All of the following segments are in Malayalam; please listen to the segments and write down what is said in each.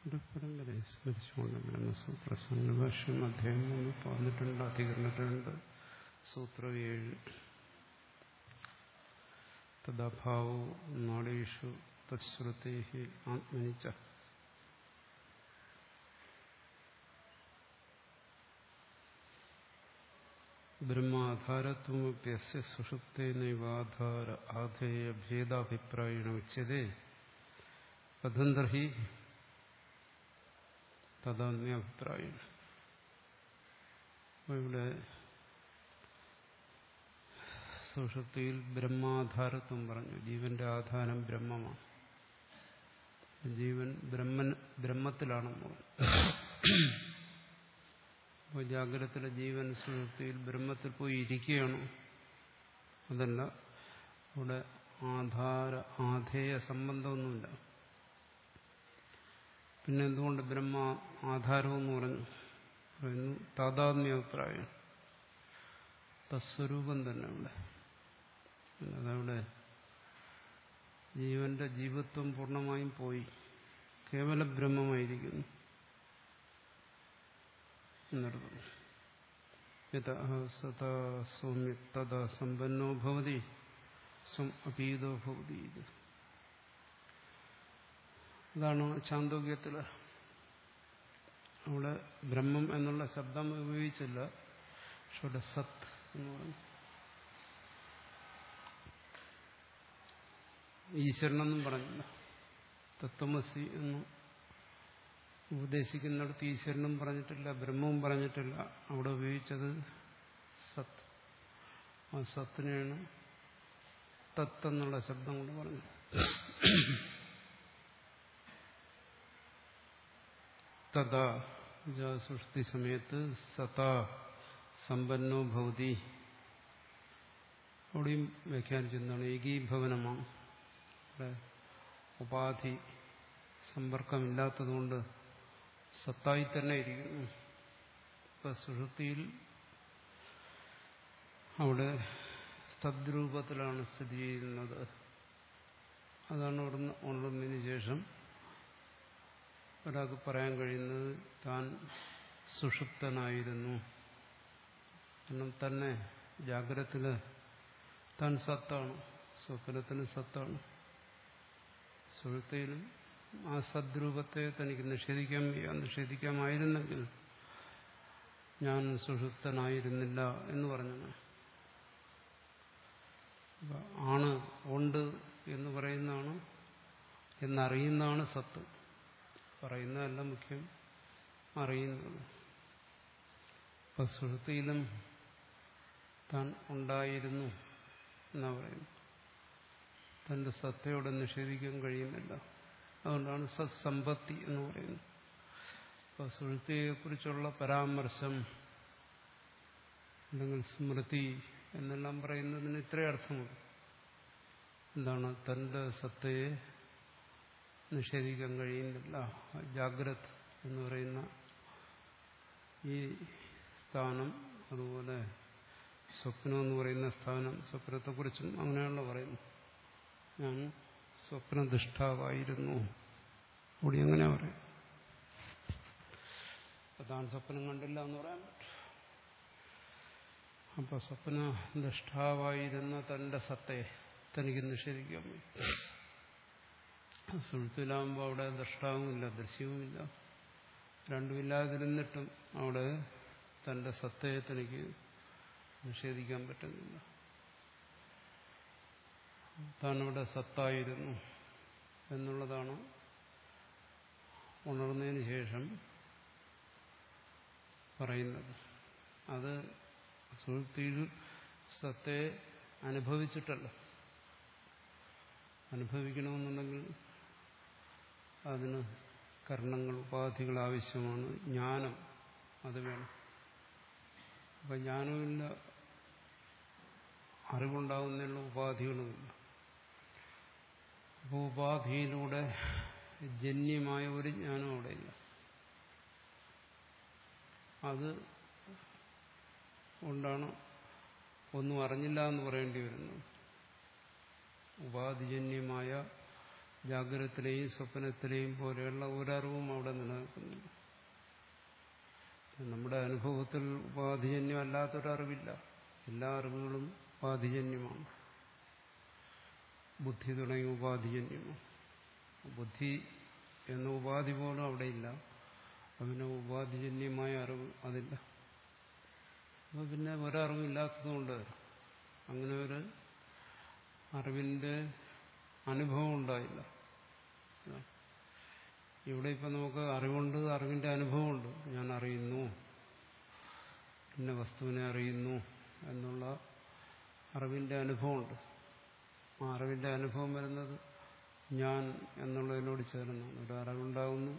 പരമ്പരയെ സ്മരിച്ചുകൊണ്ട് ബ്രഹ്മസൂത്ര സന്നിഭാഷ്യം അധ്യായം ഒന്ന് പറഞ്ഞിട്ടുണ്ട് അധികരണത്തിലുണ്ട് സൂത്രം ഏഴ് തദഭാവോ നാടീഷു തശ്രുതേ ആത്മനിച്ച ബ്രഹ്മാധാരത്വമപ്യസ്യ സുഷുപ്തേനൈവാധാര ആധേയ ഭേദാഭിപ്രായേണ ഉച്യതേ കഥന്തർഹി തഥാന്യാഭിപ്രായം ഇവിടെ സുഷുപ്തിയിൽ ബ്രഹ്മാധാരത്വം പറഞ്ഞു ജീവന്റെ ആധാരം ബ്രഹ്മമാണ് ജീവൻ ബ്രഹ്മൻ ബ്രഹ്മത്തിലാണെന്ന് പറഞ്ഞു അപ്പോൾ ജാഗ്രതത്തിലെ ജീവൻ സുഷുപ്തിയിൽ ബ്രഹ്മത്തിൽ പോയി ഇരിക്കുകയാണോ അതല്ല അവിടെ ആധാര ആധേയ സംബന്ധമൊന്നുമില്ല പിന്നെ എന്തുകൊണ്ട് ബ്രഹ്മ ആധാരമെന്ന് പറഞ്ഞു പറയുന്നു താതാത്മ്യാഭിപ്രായം തസ്വരൂപം തന്നെ ഇവിടെ അതവിടെ ജീവന്റെ ജീവത്വം പൂർണ്ണമായും പോയി കേവല ബ്രഹ്മമായിരിക്കുന്നു എന്നർത്ഥം യഥാ സദാ സൗമ്യ തഥാ സമ്പന്നോ ഭവതി സ്വം അപീതോ ഭവതി ഇത് അതാണ് ചാന്തോക്യത്തില് അവിടെ ബ്രഹ്മം എന്നുള്ള ശബ്ദം ഉപയോഗിച്ചില്ല പക്ഷെ അവിടെ സത്ത് എന്ന് പറഞ്ഞു ഈശ്വരനെന്നും പറഞ്ഞില്ല തത്വമസി എന്ന് ഉപദേശിക്കുന്നിടത്ത് ഈശ്വരനും പറഞ്ഞിട്ടില്ല ബ്രഹ്മവും പറഞ്ഞിട്ടില്ല അവിടെ ഉപയോഗിച്ചത് സത്ത് ആ സത്തിനെയാണ് തത്ത് എന്നുള്ള ശബ്ദം കൊണ്ട് പറഞ്ഞത് തഥാ സൃഷ്ടി സമയത്ത് സതാ സമ്പന്നോ ഭവതി അവിടെയും വ്യാഖ്യാനിച്ചെന്താണ് ഏകീഭവനമാണ് ഇവിടെ ഉപാധി സമ്പർക്കമില്ലാത്തതുകൊണ്ട് സത്തായി തന്നെ ഇരിക്കുന്നു ഇപ്പൊ സുഷുപ്തിയിൽ അവിടെ സദ്രൂപത്തിലാണ് സ്ഥിതി ചെയ്യുന്നത് അതാണ് ഉണർന്ന് ഉണർന്നതിന് ശേഷം ഒരാൾക്ക് പറയാൻ കഴിയുന്നത് താൻ സുഷുപ്തനായിരുന്നു കാരണം തന്നെ ജാഗ്രതത്തില് താൻ സത്താണ് സ്വപ്നത്തിന് സത്താണ് സുഹൃത്തിയിലും ആ സദ്രൂപത്തെ തനിക്ക് നിഷേധിക്കാൻ നിഷേധിക്കാമായിരുന്നെങ്കിൽ ഞാൻ സുഷുപ്തനായിരുന്നില്ല എന്ന് പറഞ്ഞു ആണ് ഉണ്ട് എന്ന് പറയുന്നതാണ് എന്നറിയുന്നതാണ് സത്ത് പറയുന്നതല്ല മുഖ്യം അറിയുന്നത് ഇപ്പൊ സുഹൃത്തിയിലും താൻ ഉണ്ടായിരുന്നു എന്നാ പറയുന്നു തന്റെ സത്തയോടെ നിഷേധിക്കാൻ കഴിയുന്നില്ല അതുകൊണ്ടാണ് സത്സമ്പത്തി എന്ന് പറയുന്നത് അപ്പൊ സുഹൃത്തിയെക്കുറിച്ചുള്ള പരാമർശം അല്ലെങ്കിൽ സ്മൃതി എന്നെല്ലാം പറയുന്നതിന് ഇത്രേ അർത്ഥമുള്ളൂ എന്താണ് തന്റെ സത്തയെ നിഷേധിക്കാൻ കഴിയുന്നില്ല ജാഗ്രത് എന്ന് പറയുന്ന ഈ സ്ഥാനം അതുപോലെ സ്വപ്നം എന്ന് പറയുന്ന സ്ഥാനം സ്വപ്നത്തെക്കുറിച്ചും അങ്ങനെയുള്ള പറയുന്നു ഞാൻ സ്വപ്നദുഷ്ടാവായിരുന്നു കൂടി അങ്ങനെ പറയാം താൻ സ്വപ്നം കണ്ടില്ല എന്ന് പറയാൻ പറ്റും അപ്പൊ സ്വപ്ന ദുഷ്ടാവായിരുന്ന തന്റെ സത്തെ തനിക്ക് നിഷേധിക്കാൻ പറ്റും സുഹൃത്തിലാകുമ്പോൾ അവിടെ ദൃഷ്ടാവുമില്ല ദൃശ്യവുമില്ല രണ്ടുമില്ലാതിരുന്നിട്ടും അവിടെ തന്റെ സത്തയെ തനിക്ക് നിഷേധിക്കാൻ പറ്റുന്നില്ല താനവിടെ സത്തായിരുന്നു എന്നുള്ളതാണ് ഉണർന്നതിന് ശേഷം പറയുന്നത് അത് സുഹൃത്തിയിൽ സത്തെ അനുഭവിച്ചിട്ടല്ല അനുഭവിക്കണമെന്നുണ്ടെങ്കിൽ അതിന് കർണങ്ങൾ ഉപാധികൾ ആവശ്യമാണ് ജ്ഞാനം അത് വേണം അപ്പൊ ജ്ഞാനമില്ല അറിവുണ്ടാകുന്നതിനുള്ള ഉപാധികളുമില്ല അപ്പോൾ ഉപാധിയിലൂടെ ജന്യമായ ഒരു ജ്ഞാനം അവിടെയില്ല അത് കൊണ്ടാണ് ഒന്നും അറിഞ്ഞില്ല എന്ന് പറയേണ്ടി വരുന്നത് ഉപാധിജന്യമായ ജാഗ്രതത്തിലെയും സ്വപ്നത്തിലെയും പോലെയുള്ള ഒരറിവും അവിടെ നിലനിൽക്കുന്നില്ല നമ്മുടെ അനുഭവത്തിൽ ഉപാധിജന്യം അല്ലാത്തൊരറിവില്ല എല്ലാ അറിവുകളും ഉപാധിജന്യമാണ് ബുദ്ധി തുടങ്ങിയ ഉപാധിജന്യമാണ് ബുദ്ധി എന്ന ഉപാധി പോലും അവിടെ ഇല്ല പിന്നെ ഉപാധിജന്യമായ അറിവ് അതില്ല അപ്പോൾ പിന്നെ ഒരറിവില്ലാത്തതുകൊണ്ട് അങ്ങനെ ഒരു അറിവിന്റെ അനുഭവം ഉണ്ടായില്ല ഇവിടെ ഇപ്പം നമുക്ക് അറിവുണ്ട് അറിവിന്റെ അനുഭവമുണ്ട് ഞാൻ അറിയുന്നു പിന്നെ വസ്തുവിനെ അറിയുന്നു എന്നുള്ള അറിവിന്റെ അനുഭവമുണ്ട് ആ അറിവിന്റെ അനുഭവം വരുന്നത് ഞാൻ എന്നുള്ളതിനോട് ചേർന്നാണ് ഒരു അറിവുണ്ടാകുന്നു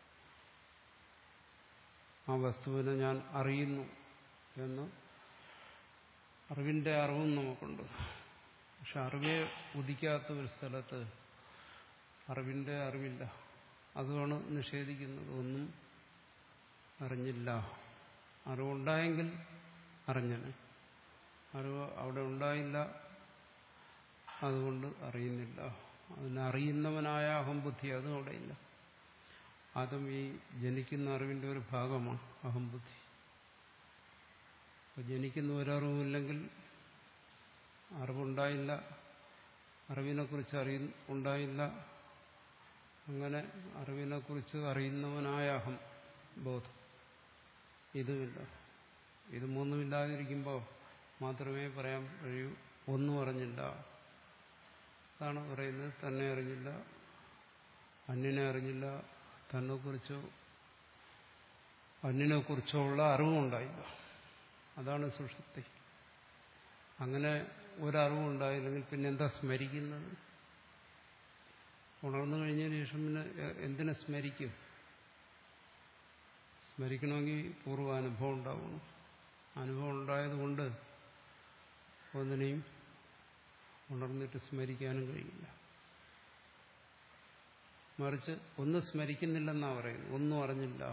ആ വസ്തുവിനെ ഞാൻ അറിയുന്നു എന്ന് അറിവിന്റെ അറിവും നമുക്കുണ്ട് പക്ഷെ അറിവെ ഉദിക്കാത്ത ഒരു സ്ഥലത്ത് അറിവിന്റെ അറിവില്ല അതുമാണ് നിഷേധിക്കുന്നത് ഒന്നും അറിഞ്ഞില്ല അറിവുണ്ടായെങ്കിൽ അറിഞ്ഞനെ അറിവ് അവിടെ ഉണ്ടായില്ല അതുകൊണ്ട് അറിയുന്നില്ല അതിനറിയുന്നവനായ അഹംബുദ്ധി അതും അവിടെയില്ല അതും ഈ ജനിക്കുന്ന അറിവിന്റെ ഒരു ഭാഗമാണ് അഹംബുദ്ധി അപ്പോൾ ജനിക്കുന്ന ഒരറിവുമില്ലെങ്കിൽ അറിവുണ്ടായില്ല അറിവിനെക്കുറിച്ച് അറിയ ഉണ്ടായില്ല അങ്ങനെ അറിവിനെക്കുറിച്ച് അറിയുന്നവനായ അഹം ബോധം ഇതുമില്ല ഇത് മൂന്നുമില്ലാതിരിക്കുമ്പോൾ മാത്രമേ പറയാൻ കഴിയൂ ഒന്നും അറിഞ്ഞില്ല അതാണ് പറയുന്നത് തന്നെ അറിഞ്ഞില്ല അന്യനെ അറിഞ്ഞില്ല തന്നെക്കുറിച്ചോ അന്യനെക്കുറിച്ചോ ഉള്ള അറിവുണ്ടായില്ല അതാണ് സുഷുപ്തി അങ്ങനെ ഒരറിവുണ്ടായില്ലെങ്കിൽ പിന്നെ എന്താ സ്മരിക്കുന്നത് ഉണർന്നു കഴിഞ്ഞതിന് ശേഷം പിന്നെ എന്തിനെ സ്മരിക്കും സ്മരിക്കണമെങ്കിൽ പൂർവ്വാനുഭവം ഉണ്ടാവണം അനുഭവം ഉണ്ടായതുകൊണ്ട് ഒന്നിനെയും ഉണർന്നിട്ട് സ്മരിക്കാനും കഴിയില്ല മറിച്ച് ഒന്ന് സ്മരിക്കുന്നില്ലെന്നാ പറയുന്നത് ഒന്നും അറിഞ്ഞില്ല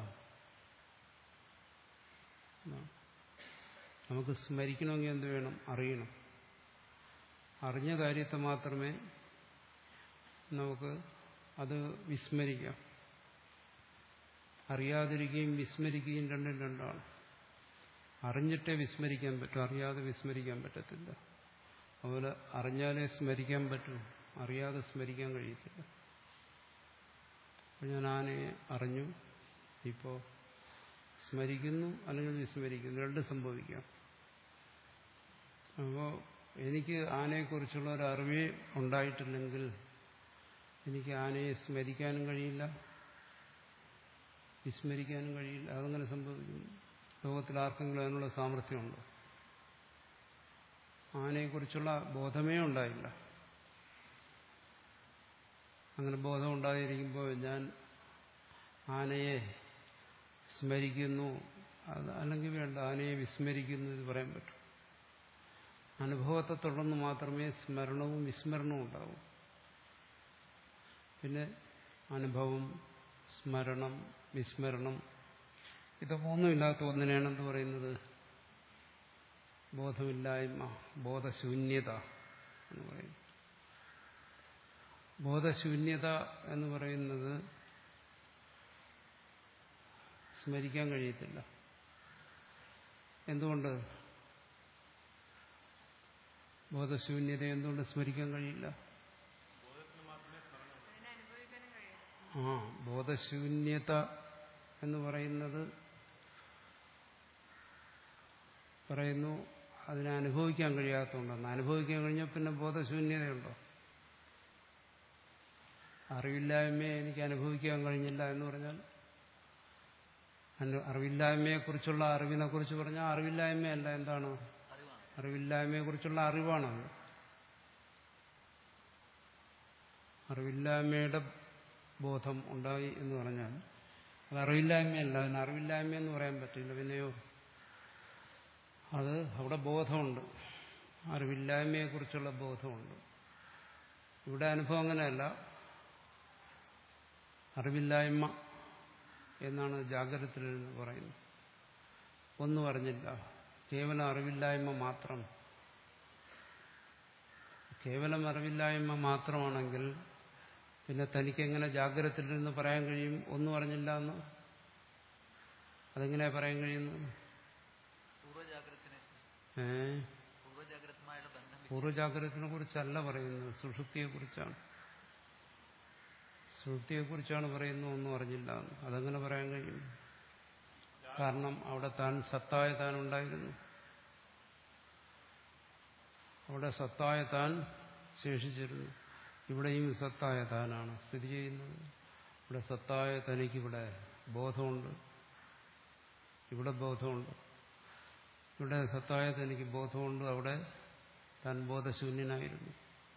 നമുക്ക് സ്മരിക്കണമെങ്കിൽ എന്ത് വേണം അറിയണം അറിഞ്ഞ കാര്യത്തെ മാത്രമേ നമുക്ക് അത് വിസ്മരിക്കാം അറിയാതിരിക്കുകയും വിസ്മരിക്കുകയും രണ്ടും രണ്ടാണ് അറിഞ്ഞിട്ടേ വിസ്മരിക്കാൻ പറ്റും അറിയാതെ വിസ്മരിക്കാൻ പറ്റത്തില്ല അതുപോലെ അറിഞ്ഞാലേ സ്മരിക്കാൻ പറ്റും അറിയാതെ സ്മരിക്കാൻ കഴിയത്തില്ല അപ്പോൾ ഞാൻ ആനയെ അറിഞ്ഞു ഇപ്പോൾ സ്മരിക്കുന്നു അല്ലെങ്കിൽ വിസ്മരിക്കുന്നു രണ്ടും സംഭവിക്കാം അപ്പോൾ എനിക്ക് ആനയെക്കുറിച്ചുള്ള ഒരു അറിവേ ഉണ്ടായിട്ടില്ലെങ്കിൽ എനിക്ക് ആനയെ സ്മരിക്കാനും കഴിയില്ല വിസ്മരിക്കാനും കഴിയില്ല അതങ്ങനെ സംഭവിക്കുന്നു ലോകത്തിൽ ആർക്കെങ്കിലും അതിനുള്ള സാമർഥ്യമുണ്ടോ ആനയെക്കുറിച്ചുള്ള ബോധമേ ഉണ്ടായില്ല അങ്ങനെ ബോധം ഉണ്ടായിരിക്കുമ്പോൾ ഞാൻ ആനയെ സ്മരിക്കുന്നു അത് അല്ലെങ്കിൽ വേണ്ട ആനയെ വിസ്മരിക്കുന്നു ഇത് പറയാൻ പറ്റും അനുഭവത്തെ തുടർന്ന് മാത്രമേ സ്മരണവും വിസ്മരണവും ഉണ്ടാവൂ പിന്നെ അനുഭവം സ്മരണം വിസ്മരണം ഇത് മൂന്നുമില്ലാത്ത ഒന്നിനെയാണെന്ന് പറയുന്നത് ബോധമില്ലായ്മ ബോധശൂന്യത എന്ന് പറയും ബോധശൂന്യത എന്ന് പറയുന്നത് സ്മരിക്കാൻ കഴിയത്തില്ല എന്തുകൊണ്ട് ബോധശൂന്യത എന്തുകൊണ്ട് സ്മരിക്കാൻ കഴിയില്ല ആ ബോധശൂന്യത എന്ന് പറയുന്നത് പറയുന്നു അതിനെ അനുഭവിക്കാൻ കഴിയാത്തതുകൊണ്ടാണ് അനുഭവിക്കാൻ കഴിഞ്ഞാൽ പിന്നെ ബോധശൂന്യതയുണ്ടോ അറിവില്ലായ്മയെ എനിക്ക് അനുഭവിക്കാൻ കഴിഞ്ഞില്ല എന്ന് പറഞ്ഞാൽ അറിവില്ലായ്മയെക്കുറിച്ചുള്ള അറിവിനെ കുറിച്ച് പറഞ്ഞാൽ അറിവില്ലായ്മയല്ല എന്താണ് അറിവില്ലായ്മയെക്കുറിച്ചുള്ള അറിവാണത് അറിവില്ലായ്മയുടെ ബോധം ഉണ്ടായി എന്ന് പറഞ്ഞാൽ അത് അറിവില്ലായ്മയല്ല അതിന് അറിവില്ലായ്മ എന്ന് പറയാൻ പറ്റില്ല പിന്നെയോ അത് അവിടെ ബോധമുണ്ട് അറിവില്ലായ്മയെക്കുറിച്ചുള്ള ബോധമുണ്ട് ഇവിടെ അനുഭവം അങ്ങനെയല്ല അറിവില്ലായ്മ എന്നാണ് ജാഗ്രതത്തിൽ നിന്ന് പറയുന്നത് ഒന്നും അറിഞ്ഞില്ല കേവലം അറിവില്ലായ്മ മാത്രം കേവലം അറിവില്ലായ്മ മാത്രമാണെങ്കിൽ പിന്നെ തനിക്ക് എങ്ങനെ ജാഗ്രതത്തിൽ നിന്ന് പറയാൻ കഴിയും ഒന്നും അറിഞ്ഞില്ല എന്ന് അതെങ്ങനെയാ പറയാൻ കഴിയുന്നത് പൂർവ്വജാഗ്രതത്തിനെ ഏ പൂർവ്വജാഗ്രതമായുള്ള ബന്ധം വെച്ച് പൂർവ്വജാഗ്രതത്തിനെ കുറിച്ചല്ല പറയുന്നത് സുഷുപ്തിയെ കുറിച്ചാണ് സുഷുപ്തിയെ കുറിച്ചാണ് പറയുന്നത് ഒന്നും അറിഞ്ഞില്ല എന്ന് അതെങ്ങനെ പറയാൻ കഴിയും കാരണം അവിടെ താൻ സത്തായ താൻ ഉണ്ടായിരുന്നു അവിടെ സത്തായ താൻ ശേഷിച്ചിരുന്നു ഇവിടെയും സത്തായ താനാണ് സ്ഥിതി ചെയ്യുന്നത് ഇവിടെ സത്തായ തനിക്കിവിടെ ബോധമുണ്ട് ഇവിടെ ബോധമുണ്ട് ഇവിടെ സത്തായ തനിക്ക് ബോധമുണ്ട് അവിടെ താൻ ബോധശൂന്യനായിരുന്നു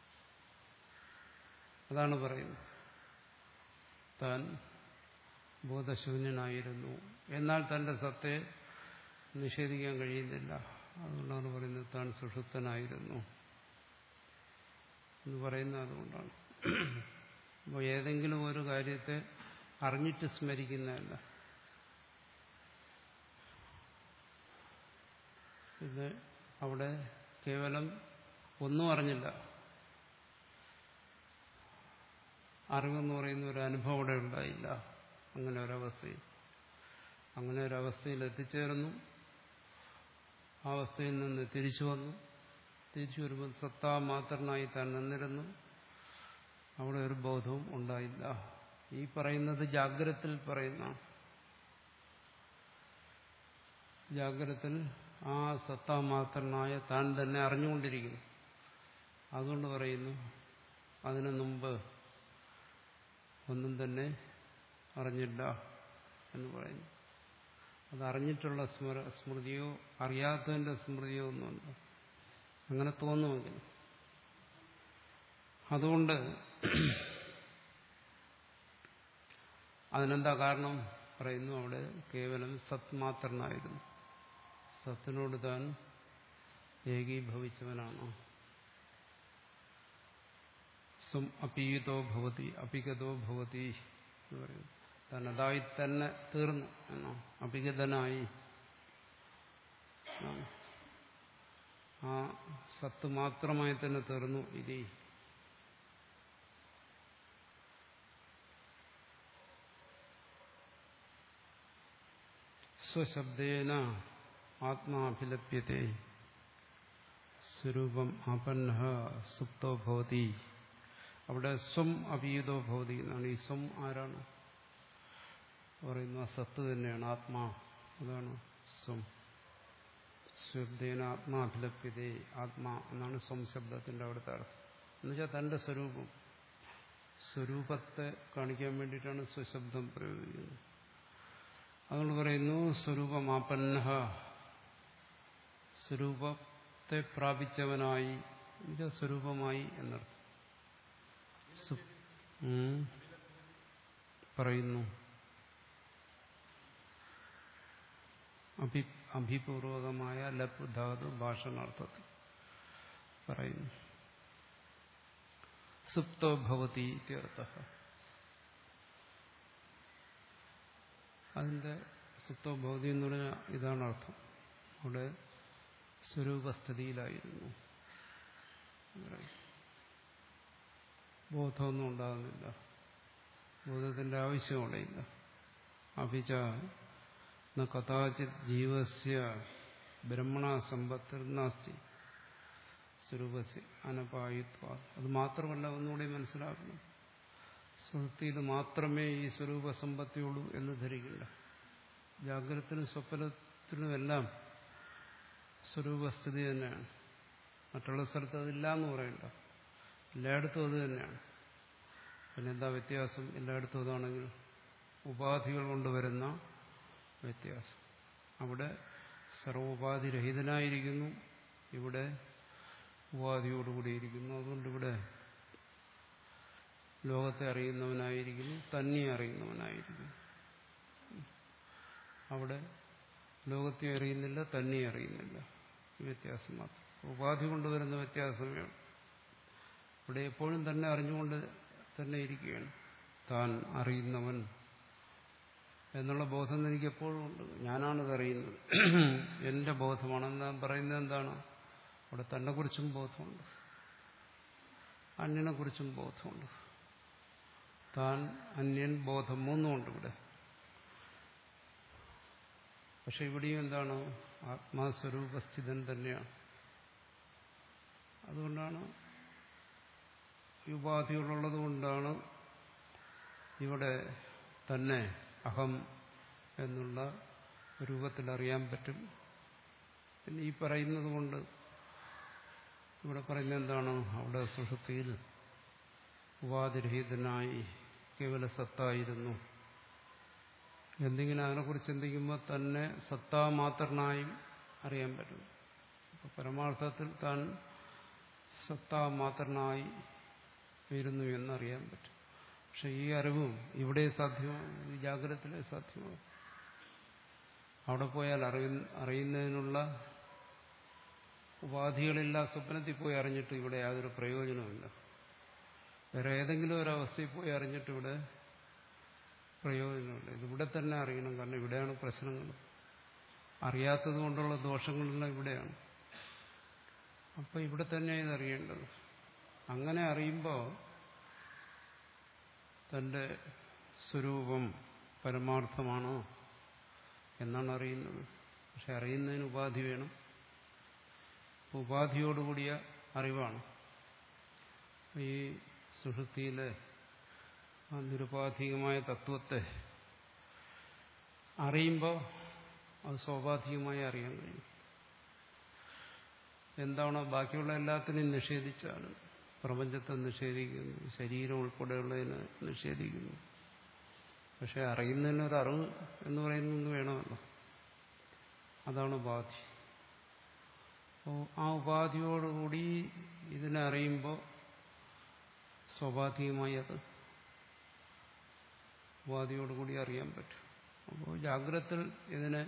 അതാണ് പറയുന്നത് താൻ ബോധശൂന്യനായിരുന്നു എന്നാൽ തന്റെ സത്തെ നിഷേധിക്കാൻ കഴിയുന്നില്ല അതുകൊണ്ടാണ് പറയുന്നത് താൻ സുഷുപ്തനായിരുന്നു എന്ന് പറയുന്നത് അതുകൊണ്ടാണ് അപ്പോൾ ഏതെങ്കിലും ഒരു കാര്യത്തെ അറിഞ്ഞിട്ട് സ്മരിക്കുന്നതല്ല പിന്നെ അവിടെ കേവലം ഒന്നും അറിഞ്ഞില്ല അറിവെന്ന് പറയുന്ന ഒരു അനുഭവം അവിടെ ഉണ്ടായില്ല അങ്ങനെ ഒരവസ്ഥയിൽ അങ്ങനെ ഒരവസ്ഥയിൽ എത്തിച്ചേർന്നു ആ അവസ്ഥയിൽ നിന്ന് തിരിച്ചു വന്നു തിരിച്ചു വരുമ്പോൾ സത്താ മാത്രനായി താൻ നിന്നിരുന്നു അവിടെ ഒരു ബോധവും ഉണ്ടായില്ല ഈ പറയുന്നത് ജാഗ്രത്തിൽ പറയുന്ന ജാഗ്രത്തിൽ ആ സത്താ മാത്രനായ താൻ തന്നെ അറിഞ്ഞുകൊണ്ടിരിക്കുന്നു അതുകൊണ്ട് പറയുന്നു അതിനു മുമ്പ് ഒന്നും തന്നെ അറിഞ്ഞില്ല എന്ന് പറയുന്നു അത് അറിഞ്ഞിട്ടുള്ള സ്മര സ്മൃതിയോ അറിയാത്തതിന്റെ സ്മൃതിയോ ഒന്നുമല്ല അങ്ങനെ തോന്നുമെങ്കിൽ അതുകൊണ്ട് അതിനെന്താ കാരണം പറയുന്നു അവിടെ കേവലം സത് മാത്രനായിരുന്നു സത്തിനോട് താൻ ഏകീഭവിച്ചവനാണ് സ്വം അപീതോ ഭവതി അപിഗതോ ഭവതി എന്ന് പറയുന്നു താൻ അതായി തന്നെ തീർന്നു എന്നോ അപിഗതനായി ആ സത്ത് മാത്രമായി തന്നെ തീർന്നു ഇതി സ്വശബ്ദേന ആത്മാഭിലപ്യത്തെ സ്വരൂപം ആപന്ന സുപ്തോ ഭവതി അവിടെ സ്വം അപീതോ ഭവതി എന്നാണ് ഈ സ്വം ആരാണ് പറയുന്ന സത്ത് തന്നെയാണ് ആത്മാ അതാണ് സ്വം ശബ്ദേന ആത്മാഭിലപ്യതേ ആത്മാ എന്നാണ് സ്വം ശബ്ദത്തിന്റെ അവിടുത്തെ അർത്ഥം എന്നുവെച്ചാൽ തന്റെ സ്വരൂപം സ്വരൂപത്തെ കാണിക്കാൻ വേണ്ടിയിട്ടാണ് സ്വശബ്ദം പ്രയോഗിക്കുന്നത് അതുകൊണ്ട് പറയുന്നു സ്വരൂപമാപന്ന സ്വരൂപത്തെ പ്രാപിച്ചവനായി ഇത് സ്വരൂപമായി എന്നർത്ഥം സു- ഉം. പറയുന്നു അഭി അഭിപൂർവകമായ ലപ് ധാതു ഭാഷണാർത്ഥത്തിൽ പറയുന്നു സുപ്തോ ഭവതി ഇത്യർത്ഥ അതിന്റെ സുപ്തോ ഭവതി എന്ന് പറഞ്ഞാൽ ഇതാണ് അർത്ഥം അവിടെ സ്വരൂപസ്ഥിതിയിലായിരുന്നു എന്ന് പറയും. ബോധമൊന്നും ഉണ്ടാകുന്നില്ല ബോധത്തിന്റെ ആവശ്യം അവിടെയില്ല അഭിച ന കഥാചിത് ജീവസ്യ ബ്രഹ്മണ സമ്പത്തിർനാസ്തി സ്വരൂപസ്യ അനപായുത്വ അത് മാത്രമല്ല ഒന്നുകൂടി മനസ്സിലാക്കണം സുഹൃത്തിയിൽ മാത്രമേ ഈ സ്വരൂപ സമ്പത്തിയുള്ളൂ എന്ന് ധരിക്കില്ല ജാഗ്രതത്തിനും സ്വപ്നത്തിനുമെല്ലാം സ്വരൂപസ്ഥിതി തന്നെയാണ് മറ്റുള്ള സ്ഥലത്ത് അതില്ല എന്ന് പറയണ്ട എല്ലായിടത്തും അത് തന്നെയാണ് പിന്നെ എന്താ വ്യത്യാസം എല്ലായിടത്തും അതാണെങ്കിൽ ഉപാധികൾ കൊണ്ടുവരുന്ന വ്യത്യാസം അവിടെ സർവോപാധിരഹിതനായിരിക്കുന്നു ഇവിടെ ഉപാധിയോടുകൂടിയിരിക്കുന്നു അതുകൊണ്ട് ഇവിടെ ലോകത്തെ അറിയുന്നവനായിരിക്കുന്നു തന്നെ അറിയുന്നവനായിരിക്കുന്നു അവിടെ ലോകത്തെ അറിയുന്നില്ല തന്നെ അറിയുന്നില്ല ഈ വ്യത്യാസം മാത്രം ഉപാധി കൊണ്ടുവരുന്ന വ്യത്യാസമേ ഉള്ളൂ ഇവിടെ എപ്പോഴും തന്നെ അറിഞ്ഞുകൊണ്ട് തന്നെ ഇരിക്കുകയാണ് താൻ അറിയുന്നവൻ എന്നുള്ള ബോധം എനിക്ക് എപ്പോഴും ഉണ്ട് ഞാനാണിത് അറിയുന്നത് എന്റെ ബോധമാണെന്ന് ഞാൻ പറയുന്നത് എന്താണ് അവിടെ തന്നെക്കുറിച്ചും ബോധമുണ്ട് അന്യനെക്കുറിച്ചും ബോധമുണ്ട് താൻ അന്യൻ ബോധം മൂന്നുമുണ്ട് ഇവിടെ പക്ഷെ ഇവിടെയും എന്താണ് ആത്മാസ്വരൂപസ്ഥിതൻ തന്നെയാണ് അതുകൊണ്ടാണ് ഈ ഉപാധികളുള്ളത് കൊണ്ടാണ് ഇവിടെ തന്നെ അഹം എന്നുള്ള രൂപത്തിൽ അറിയാൻ പറ്റും പിന്നെ ഈ പറയുന്നത് കൊണ്ട് ഇവിടെ പറയുന്നത് എന്താണ് അവിടെ സുഷുപ്തിയിൽ ഉപാധിരഹിതനായി കേവല സത്തായിരുന്നു എന്തെങ്കിലും അതിനെക്കുറിച്ച് ചിന്തിക്കുമ്പോൾ തന്നെ സത്താമാത്രനായും അറിയാൻ പറ്റും അപ്പോൾ പരമാർത്ഥത്തിൽ താൻ സത്താമാത്രനായി ഇരുന്നു എന്നറിയാൻ പറ്റും പക്ഷെ ഈ അറിവും ഇവിടെ സാധ്യമാകും ഈ ജാഗ്രതത്തിലെ സാധ്യമാകും അവിടെ പോയാൽ അറിയ അറിയുന്നതിനുള്ള ഉപാധികളില്ല സ്വപ്നത്തിൽ പോയി അറിഞ്ഞിട്ട് ഇവിടെ യാതൊരു പ്രയോജനമില്ല വേറെ ഏതെങ്കിലും ഒരു അവസ്ഥയിൽ പോയി അറിഞ്ഞിട്ട് ഇവിടെ പ്രയോജനമില്ല ഇതിവിടെ തന്നെ അറിയണം കാരണം ഇവിടെയാണ് പ്രശ്നങ്ങൾ അറിയാത്തത് കൊണ്ടുള്ള ദോഷങ്ങളെല്ലാം ഇവിടെയാണ് അപ്പൊ ഇവിടെ തന്നെ ഇത് അറിയേണ്ടത് അങ്ങനെ അറിയുമ്പോൾ തന്റെ സ്വരൂപം പരമാർത്ഥമാണോ എന്നാണ് അറിയുന്നത് പക്ഷെ അറിയുന്നതിന് ഉപാധി വേണം ഉപാധിയോടുകൂടിയ അറിവാണ് ഈ സുഷുപ്തിയിലെ ആ നിരുപാധികമായ തത്വത്തെ അറിയുമ്പോൾ അത് സ്വാഭാവികമായി അറിയാൻ കഴിയും എന്താണോ ബാക്കിയുള്ള എല്ലാത്തിനെയും നിഷേധിച്ചാണ് പ്രപഞ്ചത്തെ നിഷേധിക്കുന്നു ശരീരം ഉൾപ്പെടെയുള്ളതിനെ നിഷേധിക്കുന്നു പക്ഷെ അറിയുന്നതിനൊരു അറിവ് എന്ന് പറയുന്നത് വേണമല്ലോ അതാണ് ഉപാധി അപ്പോൾ ആ ഉപാധിയോടുകൂടി ഇതിനെ അറിയുമ്പോൾ സ്വാഭാവികമായി അത് ഉപാധിയോടുകൂടി അറിയാൻ പറ്റും അപ്പോൾ ജാഗ്രത്തിൽ ഇതിനെ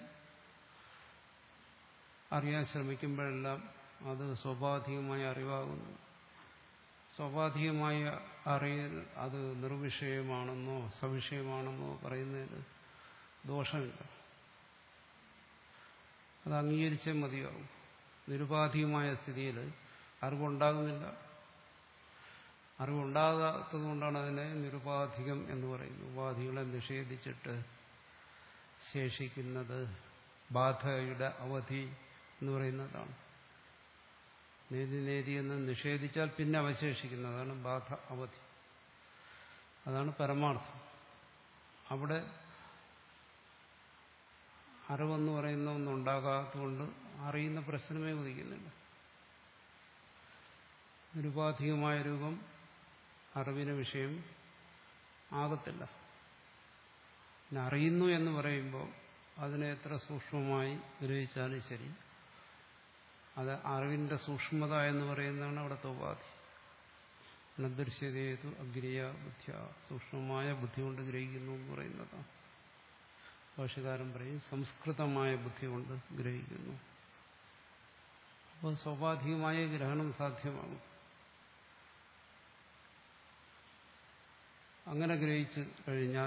അറിയാൻ ശ്രമിക്കുമ്പോഴെല്ലാം അത് സ്വാഭാവികമായ അറിവാകുന്നു സ്വാഭാവികമായ അറിയൽ അത് നിർവിഷയമാണെന്നോ സവിഷയമാണെന്നോ പറയുന്നതിന് ദോഷമില്ല അത് അംഗീകരിച്ചേ മതിയാവും നിരുപാധികമായ സ്ഥിതിയിൽ അറിവുണ്ടാകുന്നില്ല അറിവുണ്ടാകാത്തത് കൊണ്ടാണ് അതിനെ നിരുപാധികം എന്ന് പറയുന്നത് ഉപാധികളെ നിഷേധിച്ചിട്ട് ശേഷിക്കുന്നത് ബാധയുടെ അവധി എന്ന് പറയുന്നതാണ് നേതി നേതി എന്ന് നിഷേധിച്ചാൽ പിന്നെ അവശേഷിക്കുന്നതാണ് ബാധ അവധി അതാണ് പരമാർത്ഥം അവിടെ അറിവെന്ന് പറയുന്ന ഒന്നുണ്ടാകാത്തതുകൊണ്ട് അറിയുന്ന പ്രശ്നമേ ഉദിക്കുന്നില്ല നിരുപാധികമായ രൂപം അറിവിന് വിഷയം ആകത്തില്ല പിന്നെ അറിയുന്നു എന്ന് പറയുമ്പോൾ അതിനെ എത്ര സൂക്ഷ്മമായി ഗ്രഹിച്ചാലും ശരി അത് അറിവിന്റെ സൂക്ഷ്മത എന്ന് പറയുന്നതാണ് അവിടുത്തെ ഉപാധി അനദൃശ്യതേതു അഗ്രിയ ബുദ്ധിയ സൂക്ഷ്മമായ ബുദ്ധി കൊണ്ട് ഗ്രഹിക്കുന്നു എന്ന് പറയുന്നതാണ് ഭാഷകാരൻ പറയും സംസ്കൃതമായ ബുദ്ധി കൊണ്ട് ഗ്രഹിക്കുന്നു അപ്പോൾ സ്വാഭാവികമായ ഗ്രഹണം സാധ്യമാകും അങ്ങനെ ഗ്രഹിച്ചു കഴിഞ്ഞാൽ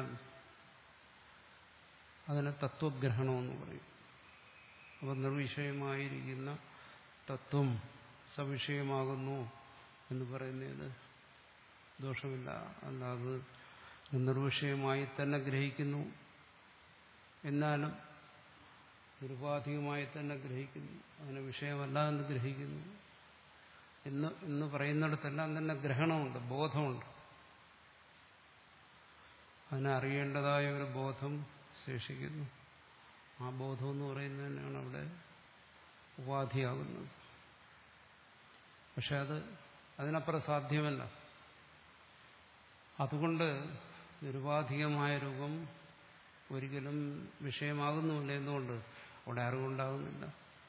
അതിനെ തത്വഗ്രഹണമെന്ന് പറയും അപ്പോൾ നിർവിഷയമായിരിക്കുന്ന തത്വം സവിഷയമാകുന്നു എന്ന് പറയുന്നതിന് ദോഷമില്ല അല്ലാതെ നിർവിഷയമായി തന്നെ ഗ്രഹിക്കുന്നു എന്നാലും നിരുപാധികമായി തന്നെ ഗ്രഹിക്കുന്നു അതിന് വിഷയമല്ല എന്ന് ഗ്രഹിക്കുന്നു എന്ന് എന്ന് പറയുന്നിടത്തെല്ലാം തന്നെ ഗ്രഹണമുണ്ട് ബോധമുണ്ട് അതിനെ അറിയേണ്ടതായ ഒരു ബോധം ശേഷിക്കുന്നു ആ ബോധം എന്ന് പറയുന്നത് തന്നെയാണ് അവിടെ ഉപാധിയാകുന്നത് പക്ഷെ അത് അതിനപ്പുറം സാധ്യമല്ല അതുകൊണ്ട് നിരുപാധികമായ രൂപം ഒരിക്കലും വിഷയമാകുന്നുമില്ല എന്തുകൊണ്ട് അവിടെ അറിവുണ്ടാകുന്നില്ല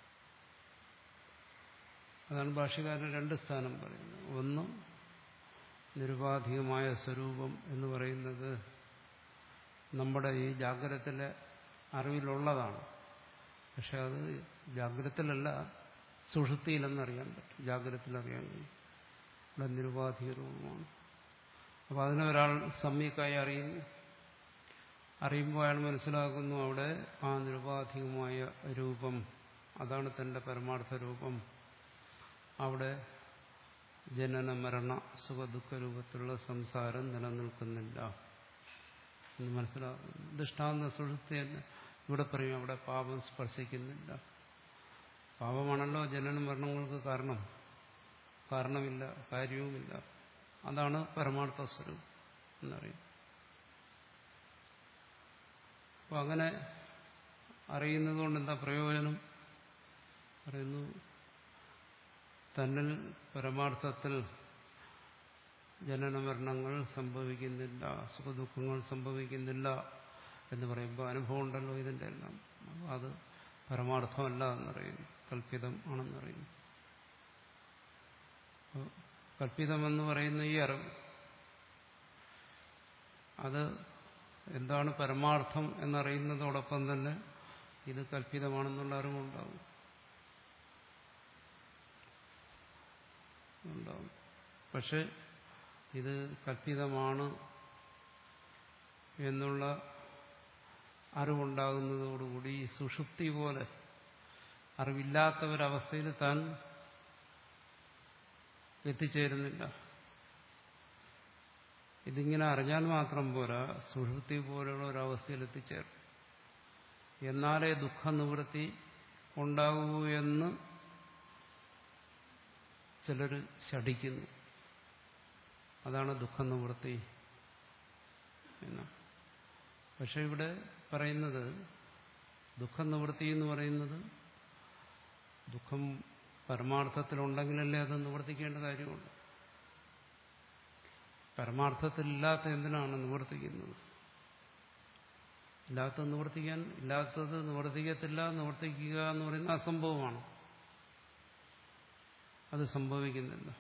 അതാണ് ഭാഷകാരൻ രണ്ട് സ്ഥാനം പറയുന്നത് ഒന്ന് നിരുപാധികമായ സ്വരൂപം എന്ന് പറയുന്നത് നമ്മുടെ ഈ ജാഗ്രതത്തിലെ അറിവിലുള്ളതാണ് പക്ഷെ അത് ജാഗ്രതത്തിലല്ല സുഷുപ്തിയിലെന്നറിയാൻ പറ്റും ജാഗ്രതത്തിലറിയാൻ കഴിയും ഇവിടെ നിരുപാധിക രൂപമാണ് അപ്പോൾ അതിനെ ഒരാൾ സമ്യക്കായി അറിയുന്നു അറിയുമ്പോൾ അയാൾ മനസ്സിലാക്കുന്നു അവിടെ ആ നിരുപാധികമായ രൂപം അതാണ് തന്റെ പരമാർത്ഥ രൂപം അവിടെ ജനന മരണ സുഖദുഃഖ രൂപത്തിലുള്ള സംസാരം നിലനിൽക്കുന്നില്ല എന്ന് മനസ്സിലാകും ദൃഷ്ടാന്ത സുഹൃത്തിയല്ല ഇവിടെ പറയും അവിടെ പാപം സ്പർശിക്കുന്നില്ല പാപമാണല്ലോ ജനന മരണങ്ങൾക്ക് കാരണം കാരണമില്ല കാര്യവുമില്ല അതാണ് പരമാർത്ഥ സ്വരൂപം എന്നറിയും അപ്പൊ അങ്ങനെ അറിയുന്നത് കൊണ്ട് എന്താ പ്രയോജനം പറയുന്നു തന്നിൽ പരമാർത്ഥത്തിൽ ജനനമരണങ്ങൾ സംഭവിക്കുന്നില്ല സുഖദുഃഖങ്ങൾ സംഭവിക്കുന്നില്ല എന്ന് പറയുമ്പോൾ അനുഭവം ഉണ്ടല്ലോ ഇതിൻ്റെ എല്ലാം അപ്പോൾ അത് പരമാർത്ഥമല്ല എന്നറിയുന്നു കൽപ്പിതം ആണെന്നറിയുന്നു അപ്പോൾ കൽപ്പിതമെന്ന് പറയുന്ന ഈ അറിവ് അത് എന്താണ് പരമാർത്ഥം എന്നറിയുന്നതോടൊപ്പം തന്നെ ഇത് കൽപ്പിതമാണെന്നുള്ള അറിവുണ്ടാവും ഉണ്ടാവും പക്ഷെ ഇത് കൽപ്പിതമാണ് എന്നുള്ള അറിവുണ്ടാകുന്നതോടുകൂടി ഈ സുഷുപ്തി പോലെ അറിവില്ലാത്ത ഒരവസ്ഥയിൽ താൻ എത്തിച്ചേരുന്നില്ല ഇതിങ്ങനെ അറിഞ്ഞാൽ മാത്രം പോരാ സുഷുപ്തി പോലെയുള്ള ഒരവസ്ഥയിൽ എത്തിച്ചേരും എന്നാലേ ദുഃഖ നിവൃത്തി ഉണ്ടാകൂ എന്ന് ചിലർ ശഠിക്കുന്നു അതാണ് ദുഃഖ നിവൃത്തി എന്ന് പക്ഷെ ഇവിടെ പറയുന്നത് ദുഃഖ നിവൃത്തി എന്ന് പറയുന്നത് ദുഃഖം പരമാർത്ഥത്തിലുണ്ടെങ്കിലല്ലേ അത് നിവർത്തിക്കേണ്ട കാര്യമുള്ളൂ പരമാർത്ഥത്തിലില്ലാത്ത എന്തിനാണ് നിവർത്തിക്കുന്നത് ഇല്ലാത്തത് നിവർത്തിക്കാൻ ഇല്ലാത്തത് നിവർത്തിക്കത്തില്ല നിവർത്തിക്കുക എന്ന് പറയുന്നത് അസംഭവമാണ് അത് സംഭവിക്കുന്നില്ല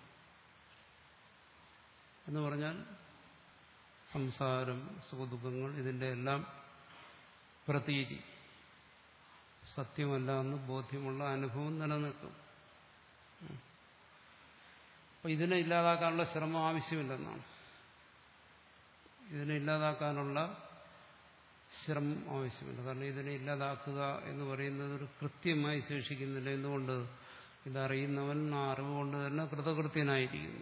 എന്ന് പറഞ്ഞാൽ സംസാരം സുഖദുഃഖങ്ങൾ ഇതിൻ്റെ എല്ലാം പ്രതീതി സത്യമല്ല എന്ന് ബോധ്യമുള്ള അനുഭവം നിലനിൽക്കും അപ്പൊ ഇതിനെ ഇല്ലാതാക്കാനുള്ള ശ്രമം ആവശ്യമില്ലെന്നാണ് ഇതിനെ ഇല്ലാതാക്കാനുള്ള ശ്രമം ആവശ്യമില്ല കാരണം ഇതിനെ ഇല്ലാതാക്കുക എന്ന് പറയുന്നത് ഒരു കൃത്യമായി ശേഷിക്കുന്നില്ല എന്തുകൊണ്ട് ഇതറിയുന്നവൻ ആ അറിവ് കൊണ്ട് തന്നെ കൃതകൃത്യനായിരിക്കുന്നു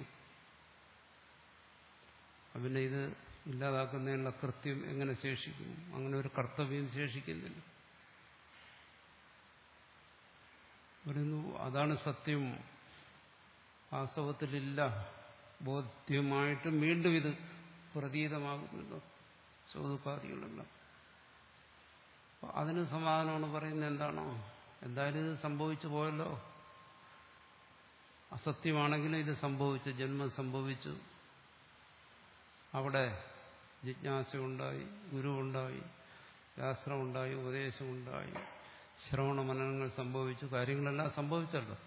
പിന്നെ ഇത് ഇല്ലാതാക്കുന്നതിനുള്ള കൃത്യം എങ്ങനെ ശേഷിക്കും അങ്ങനെ ഒരു കർത്തവ്യം ശേഷിക്കുന്നില്ല പറയുന്നു അതാണ് സത്യം വാസ്തവത്തിലില്ല ബോധ്യമായിട്ടും വീണ്ടും ഇത് പ്രതീതമാകുന്നല്ലോ ചോദ്യപാതികളെല്ലാം അതിന് സമാധാനമാണ് പറയുന്നത് എന്താണോ എന്തായാലും ഇത് സംഭവിച്ചു പോയല്ലോ അസത്യമാണെങ്കിലും ഇത് സംഭവിച്ചു ജന്മം സംഭവിച്ചു അവിടെ ജിജ്ഞാസയുണ്ടായി ഗുരുവുണ്ടായി ശാസ്ത്രമുണ്ടായി ഉപദേശമുണ്ടായി ശ്രവണ മനനങ്ങൾ സംഭവിച്ചു കാര്യങ്ങളെല്ലാം സംഭവിച്ചല്ലോ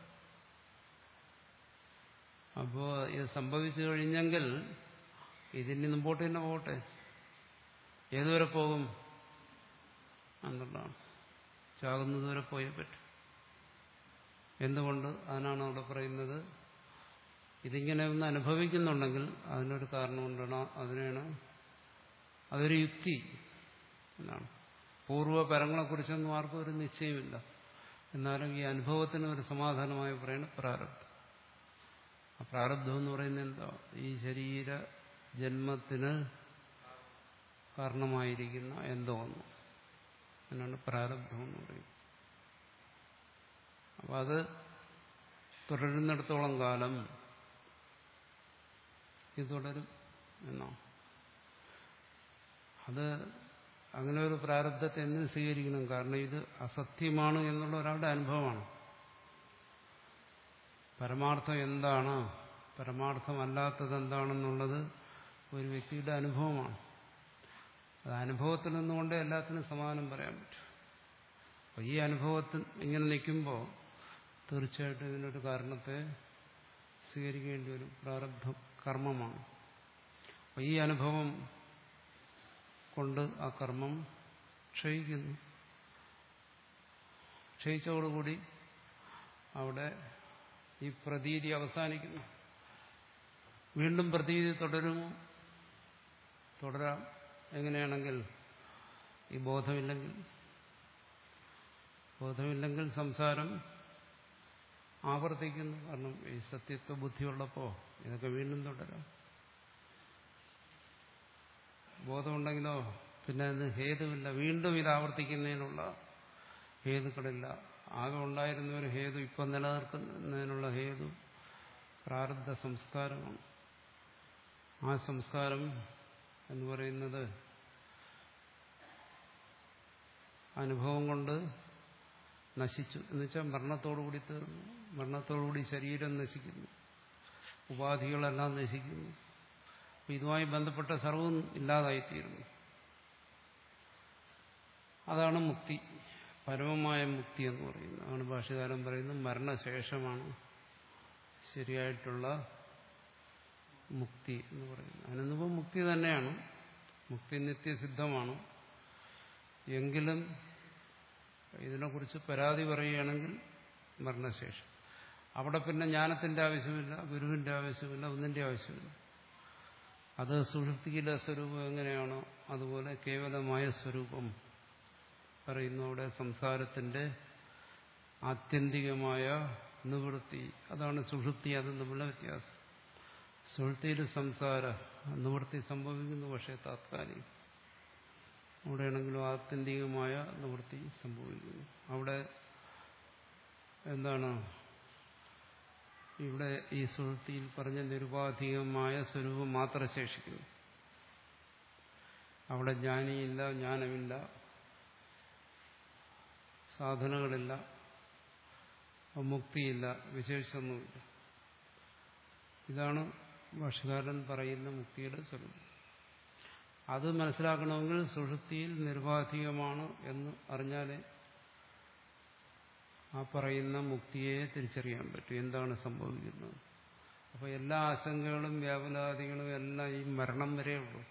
അപ്പോ ഇത് സംഭവിച്ചു കഴിഞ്ഞെങ്കിൽ ഇതിന് മുമ്പോട്ട് തന്നെ പോകട്ടെ ഏതുവരെ പോകും എന്നുള്ളതാണ് ചാകുന്നതുവരെ പോയേ പറ്റും എന്തുകൊണ്ട് അതിനാണ് അവിടെ പറയുന്നത് ഇതിങ്ങനെ ഒന്ന് അനുഭവിക്കുന്നുണ്ടെങ്കിൽ അതിനൊരു കാരണമുണ്ടാണ് അതിനാണ് അതൊരു യുക്തി എന്നാണ് പൂർവ്വപരങ്ങളെക്കുറിച്ചൊന്നും ആർക്കും ഒരു നിശ്ചയമില്ല എന്നാലും ഈ അനുഭവത്തിന് ഒരു സമാധാനമായി പറയുന്നത് പ്രാരബ്ധം ആ പ്രാരബ്ധം എന്ന് പറയുന്നത് എന്താ ഈ ശരീര ജന്മത്തിന് കാരണമായിരിക്കുന്ന എന്തോ ഒന്ന് എന്നാണ് പ്രാരബ്ധം എന്ന് പറയുന്നത് അപ്പം അത് തുടരുന്നിടത്തോളം കാലം ഇത് തുടരും എന്നോ അത് അങ്ങനെ ഒരു പ്രാരബ്ധത്തെ എന്ന് സ്വീകരിക്കണം കാരണം ഇത് അസത്യമാണ് എന്നുള്ള ഒരാളുടെ അനുഭവമാണ് പരമാർത്ഥം എന്താണ് പരമാർത്ഥമല്ലാത്തത് എന്താണെന്നുള്ളത് ഒരു വ്യക്തിയുടെ അനുഭവമാണ് അത് അനുഭവത്തിൽ നിന്നുകൊണ്ടേ എല്ലാത്തിനും സമാനം പറയാൻ പറ്റും അപ്പോൾ ഈ അനുഭവത്തിൽ ഇങ്ങനെ നിൽക്കുമ്പോൾ തീർച്ചയായിട്ടും ഇതിനൊരു കാരണത്തെ സ്വീകരിക്കേണ്ടി വരും പ്രാരബ്ധം കർമ്മമാണ് അപ്പോൾ ഈ അനുഭവം കൊണ്ട് ആ കർമ്മം ക്ഷയിക്കുന്നു ക്ഷയിച്ചതോടുകൂടി അവിടെ ഈ പ്രതീതി അവസാനിക്കുന്നു വീണ്ടും പ്രതീതി തുടരുമോ തുടരാം എങ്ങനെയാണെങ്കിൽ ഈ ബോധമില്ലെങ്കിൽ ബോധമില്ലെങ്കിൽ സംസാരം ആവർത്തിക്കുന്നു കാരണം ഈ സത്യത്വ ബുദ്ധിയുള്ളപ്പോൾ ഇതൊക്കെ വീണ്ടും തുടരാം ബോധമുണ്ടെങ്കിലോ പിന്നെ അത് ഹേതുവില്ല വീണ്ടും ഇത് ആവർത്തിക്കുന്നതിനുള്ള ഹേതുക്കളില്ല ആകെ ഉണ്ടായിരുന്ന ഒരു ഹേതു ഇപ്പം നിലനിർത്തുന്നതിനുള്ള ഹേതു പ്രാരബ്ധ സംസ്കാരമാണ് ആ സംസ്കാരം എന്ന് പറയുന്നത് അനുഭവം കൊണ്ട് നശിച്ചു എന്ന് വെച്ചാൽ മരണത്തോടുകൂടി തീർന്നു മരണത്തോടുകൂടി ശരീരം നശിക്കുന്നു ഉപാധികളെല്ലാം നശിക്കുന്നു അപ്പൊ ഇതുമായി ബന്ധപ്പെട്ട സർവവും ഇല്ലാതായിത്തീരുന്നു അതാണ് മുക്തി പരമമായ മുക്തി എന്ന് പറയുന്നത് ആണ് ഭാഷകാരൻ പറയുന്നത് മരണശേഷമാണ് ശരിയായിട്ടുള്ള മുക്തി എന്ന് പറയുന്നത് അതിനൊന്നിപ്പോൾ മുക്തി തന്നെയാണ് മുക്തി നിത്യസിദ്ധമാണ് എങ്കിലും ഇതിനെക്കുറിച്ച് പരാതി പറയുകയാണെങ്കിൽ മരണശേഷം അവിടെ പിന്നെ ജ്ഞാനത്തിന്റെ ആവശ്യമില്ല ഗുരുവിന്റെ ആവശ്യമില്ല ഒന്നിന്റെ ആവശ്യമില്ല അത് സുഷുപ്തിയിലെ സ്വരൂപം എങ്ങനെയാണോ അതുപോലെ കേവലമായ സ്വരൂപം പറയുന്നു അവിടെ സംസാരത്തിന്റെ ആത്യന്തികമായ നിവൃത്തി അതാണ് സുഷുപ്തി അതും തമ്മിലുള്ള വ്യത്യാസം സുഷുപ്തിയിൽ സംസാര നിവൃത്തി സംഭവിക്കുന്നു പക്ഷേ താത്കാലികം അവിടെയാണെങ്കിലും ആത്യന്തികമായ നിവൃത്തി സംഭവിക്കുന്നു അവിടെ എന്താണ് ഇവിടെ ഈ സുഹൃത്തിയിൽ പറഞ്ഞ നിരുപാധികമായ സ്വരൂപം മാത്രം ശേഷിക്കുന്നു അവിടെ ജ്ഞാനിയില്ല ജ്ഞാനമില്ല സാധനങ്ങളില്ല മുക്തിയില്ല വിശേഷമൊന്നുമില്ല ഇതാണ് ഭാഷകാരൻ പറയുന്ന മുക്തിയുടെ സ്വരൂപം അത് മനസ്സിലാക്കണമെങ്കിൽ സുഷുപ്തിയിൽ നിർവാധികമാണ് എന്ന് അറിഞ്ഞാലേ ആ പറയുന്ന മുക്തിയെ തിരിച്ചറിയാൻ പറ്റും എന്താണ് സംഭവിക്കുന്നത് അപ്പോൾ എല്ലാ ആശങ്കകളും വ്യാപനാദികളും എല്ലാം ഈ മരണം വരെ ഉള്ളൂ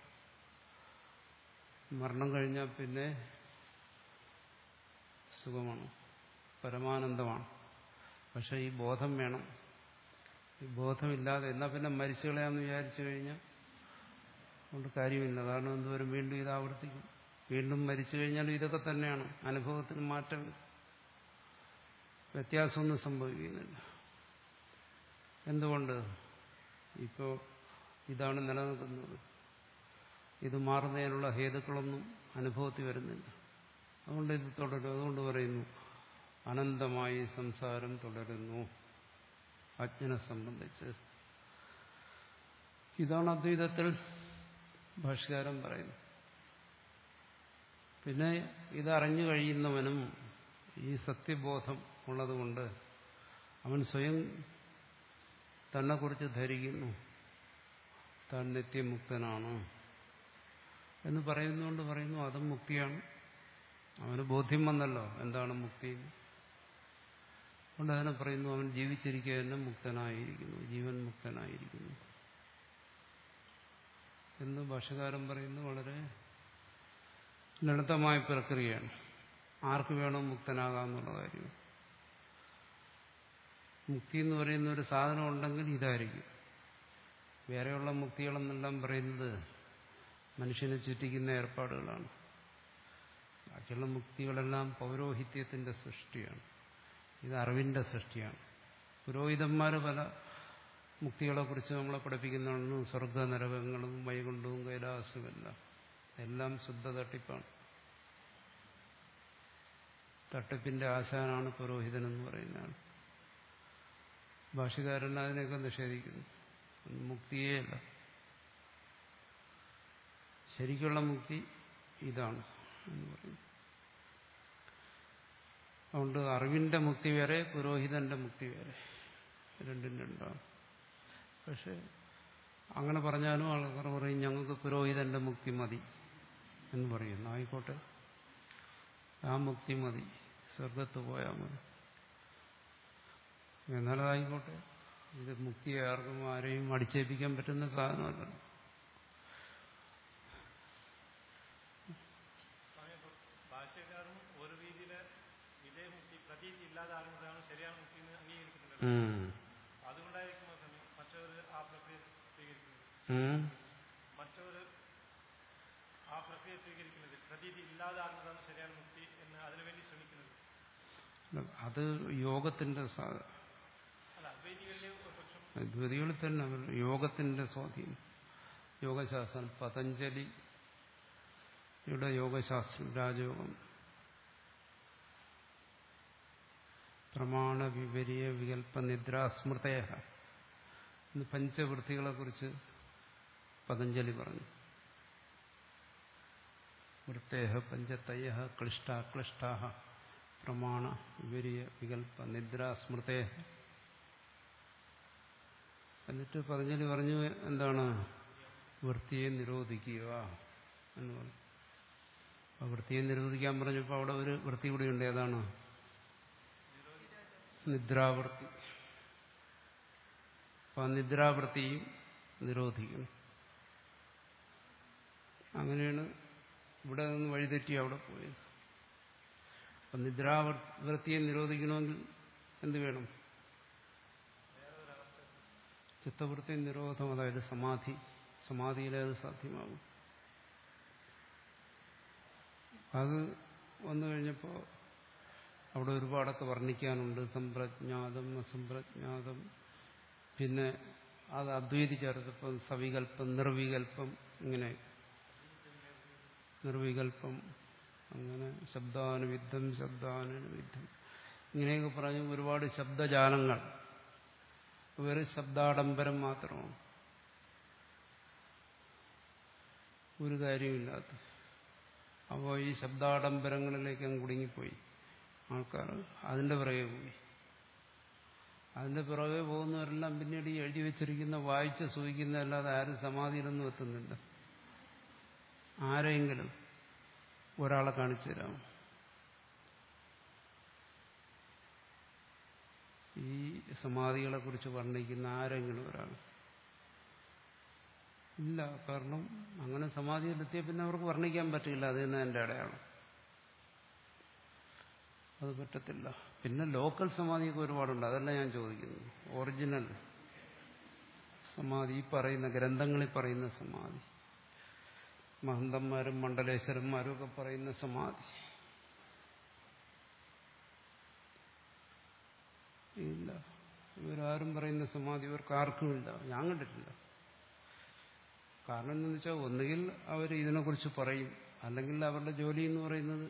മരണം കഴിഞ്ഞാൽ പിന്നെ സുഖമാണ് പരമാനന്ദമാണ് പക്ഷെ ഈ ബോധം വേണം ഈ ബോധമില്ലാതെ എന്നാൽ പിന്നെ മരിച്ചു കളയാമെന്ന് വിചാരിച്ചു കഴിഞ്ഞാൽ അതുകൊണ്ട് കാര്യമില്ല കാരണം എന്തോരം വീണ്ടും ഇത് ആവർത്തിക്കും വീണ്ടും മരിച്ചു കഴിഞ്ഞാലും ഇതൊക്കെ തന്നെയാണ് അനുഭവത്തിന് മാറ്റം വ്യത്യാസമൊന്നും സംഭവിക്കുന്നില്ല എന്തുകൊണ്ട് ഇപ്പോൾ ഇതാണ് നിലനിൽക്കുന്നത് ഇത് മാറുന്നതിനുള്ള ഹേതുക്കളൊന്നും അനുഭവത്തിൽ വരുന്നില്ല അതുകൊണ്ട് ഇത് തുടരും അതുകൊണ്ട് പറയുന്നു അനന്തമായി സംസാരം തുടരുന്നു അജ്ഞനെ സംബന്ധിച്ച് ഇതാണ് അദ്വൈതത്തിൽ ഭാഷകാരൻ പറയുന്നത് പിന്നെ ഇതറിഞ്ഞു കഴിയുന്നവനും ഈ സത്യബോധം ഉള്ളതുകൊണ്ട് അവൻ സ്വയം തന്നെക്കുറിച്ച് ധരിക്കുന്നു താൻ നിത്യമുക്തനാണ് എന്ന് പറയുന്നുകൊണ്ട് പറയുന്നു അതും മുക്തിയാണ് അവന് ബോധ്യം വന്നല്ലോ എന്താണ് മുക്തി അതുകൊണ്ട് അതിനെ പറയുന്നു അവൻ ജീവിച്ചിരിക്കുക തന്നെ മുക്തനായിരിക്കുന്നു ജീവൻ മുക്തനായിരിക്കുന്നു എന്ന് ഭാഷകാരൻ പറയുന്നു വളരെ ലളിതമായ പ്രക്രിയയാണ് ആർക്ക് വേണം മുക്തനാകാമെന്നുള്ള കാര്യം മുക്തി എന്ന് പറയുന്ന ഒരു സാധനം ഉണ്ടെങ്കിൽ ഇതായിരിക്കും വേറെയുള്ള മുക്തികളെന്നെല്ലാം പറയുന്നത് മനുഷ്യനെ ചുറ്റിക്കുന്ന ഏർപ്പാടുകളാണ് ബാക്കിയുള്ള മുക്തികളെല്ലാം പൗരോഹിത്യത്തിന്റെ സൃഷ്ടിയാണ് ഇത് അറിവിന്റെ സൃഷ്ടിയാണ് പുരോഹിതന്മാർ പല മുക്തികളെക്കുറിച്ച് നമ്മളെ പഠിപ്പിക്കുന്നതാണ് സ്വർഗ നരകങ്ങളും വൈകുണ്ഠവും കൈലാസവുമെല്ലാം എല്ലാം ശുദ്ധ തട്ടിപ്പാണ് തട്ടിപ്പിന്റെ ആശാനാണ് പുരോഹിതനെന്ന് പറയുന്നതാണ് ഭാഷകാരൻ അതിനെയൊക്കെ നിഷേധിക്കുന്നു മുക്തിയേ അല്ല ശരിക്കുള്ള മുക്തി ഇതാണ് എന്ന് പറയുന്നു അതുകൊണ്ട് അറിവിന്റെ മുക്തി വേറെ പുരോഹിതന്റെ മുക്തി വേറെ രണ്ടും രണ്ടാണ് പക്ഷെ അങ്ങനെ പറഞ്ഞാലും ആൾക്കാർ പറയും ഞങ്ങൾക്ക് പുരോഹിതന്റെ മുക്തി മതി എന്ന് പറയുന്നു ആയിക്കോട്ടെ ആ മുക്തി മതി സ്വർഗത്ത് പോയാൽ മതി എന്നാലതായിക്കോട്ടെ ഇത് മുക്തി ആർക്കും ആരെയും അടിച്ചേൽപ്പിക്കാൻ പറ്റുന്ന സാധനമല്ല ഭാഷകാരും ഒരു രീതിയില് ഇതേ മുക്തി പ്രതീതി ഇല്ലാതാകുന്നതാണ് ശരിയാണ് മുക്തി എന്ന് അംഗീകരിക്കുന്നുണ്ട് ഉം. അതുകൊണ്ടായിരിക്കും സമയം മറ്റവര് ആ പ്രക്രിയ സ്വീകരിക്കുന്നത് ഉം. മറ്റവര് ആ പ്രക്രിയ സ്വീകരിക്കുന്നത് പ്രതീതി ഇല്ലാതാകുന്നതാണ് ശരിയാണ് മുക്തി എന്ന് അതിനുവേണ്ടി ശ്രമിക്കുന്നത് അത് യോഗത്തിന്റെ സാ- അദ്വൈതികളിലെ പക്ഷം അദ്വൈതികളിൽ തന്നെ അവർ യോഗത്തിന്റെ സ്വാധീനം യോഗശാസ്ത്രം പതഞ്ജലിയുടെ യോഗശാസ്ത്രം രാജയോഗം പ്രമാണ വിപരീയ വികല്പ നിദ്രാസ്മൃതയ ഇന്ന് പഞ്ചവൃത്തികളെ കുറിച്ച് പതഞ്ജലി പറഞ്ഞു വൃത്തേഹ പഞ്ചതയ ക്ലിഷ്ടാക്ലിഷ്ടാ പ്രമാണ വിപരീയ വികല്പ നിദ്രാസ്മൃതേ എന്നിട്ട് പതഞ്ജലി പറഞ്ഞു എന്താണ് വൃത്തിയെ നിരോധിക്കുക എന്ന് പറഞ്ഞു അപ്പൊ വൃത്തിയെ നിരോധിക്കാൻ പറഞ്ഞപ്പോൾ അവിടെ ഒരു വൃത്തി കൂടി ഉണ്ട് ഏതാണ് നിദ്രാവൃത്തി അപ്പൊ ആ നിദ്രാവൃത്തിയും നിരോധിക്കണം അങ്ങനെയാണ് ഇവിടെ നിന്ന് വഴിതെറ്റി അവിടെ പോയത് അപ്പൊ നിദ്രാവൃത്തിയെ നിരോധിക്കണമെങ്കിൽ എന്ത് വേണം ചിത്തവൃത്തി നിരോധം അതായത് സമാധി സമാധിയിലെ അത് സാധ്യമാകും അത് വന്നു കഴിഞ്ഞപ്പോൾ അവിടെ ഒരുപാടൊക്കെ വർണ്ണിക്കാനുണ്ട് സമ്പ്രജ്ഞാതം അസംപ്രജ്ഞാതം പിന്നെ അത് അദ്വൈതി ചേർത്തപ്പം സവികല്പം നിർവികല്പം ഇങ്ങനെ നിർവികല്പം അങ്ങനെ ശബ്ദാനുവിദ്ധം ശബ്ദാനുവിദ്ധം ഇങ്ങനെയൊക്കെ പറഞ്ഞ് ഒരുപാട് ശബ്ദജാലങ്ങൾ വെറും ശബ്ദാഡംബരം മാത്രമാണ് ഒരു കാര്യമില്ലാത്ത അപ്പോൾ ഈ ശബ്ദാഡംബരങ്ങളിലേക്ക് അങ്ങ് കുടുങ്ങിപ്പോയി ആൾക്കാർ അതിന്റെ പിറകെ പോയി അതിന്റെ പിറകെ പോകുന്നവരെല്ലാം പിന്നീട് ഈ എഴുതി വെച്ചിരിക്കുന്ന വായിച്ച് സൂഹിക്കുന്നതല്ലാതെ ആരും സമാധിയിലൊന്നും എത്തുന്നില്ല ആരെങ്കിലും ഒരാളെ കാണിച്ചു തരാം ഈ സമാധികളെ കുറിച്ച് വർണ്ണിക്കുന്ന ആരെങ്കിലും ഒരാൾ ഇല്ല കാരണം അങ്ങനെ സമാധിയിലെത്തിയ പിന്നെ അവർക്ക് വർണ്ണിക്കാൻ പറ്റില്ല അത് തന്നെ എൻ്റെ അടയാളം അത് പറ്റത്തില്ല പിന്നെ ലോക്കൽ സമാധിയൊക്കെ ഒരുപാടുണ്ട് അതല്ല ഞാൻ ചോദിക്കുന്നത് ഒറിജിനൽ സമാധി ഈ പറയുന്ന ഗ്രന്ഥങ്ങളിൽ പറയുന്ന സമാധി മഹന്തന്മാരും മണ്ഡലേശ്വരന്മാരും ഒക്കെ പറയുന്ന സമാധി ഇല്ല ഇവരാരും പറയുന്ന സമാധി ഇവർക്ക് ആർക്കുമില്ല ഞാൻ കണ്ടിട്ടില്ല കാരണം എന്താണെന്ന് വെച്ചാൽ ഒന്നുകിൽ അവർ ഇതിനെക്കുറിച്ച് പറയും അല്ലെങ്കിൽ അവരുടെ ജോലി എന്ന് പറയുന്നത്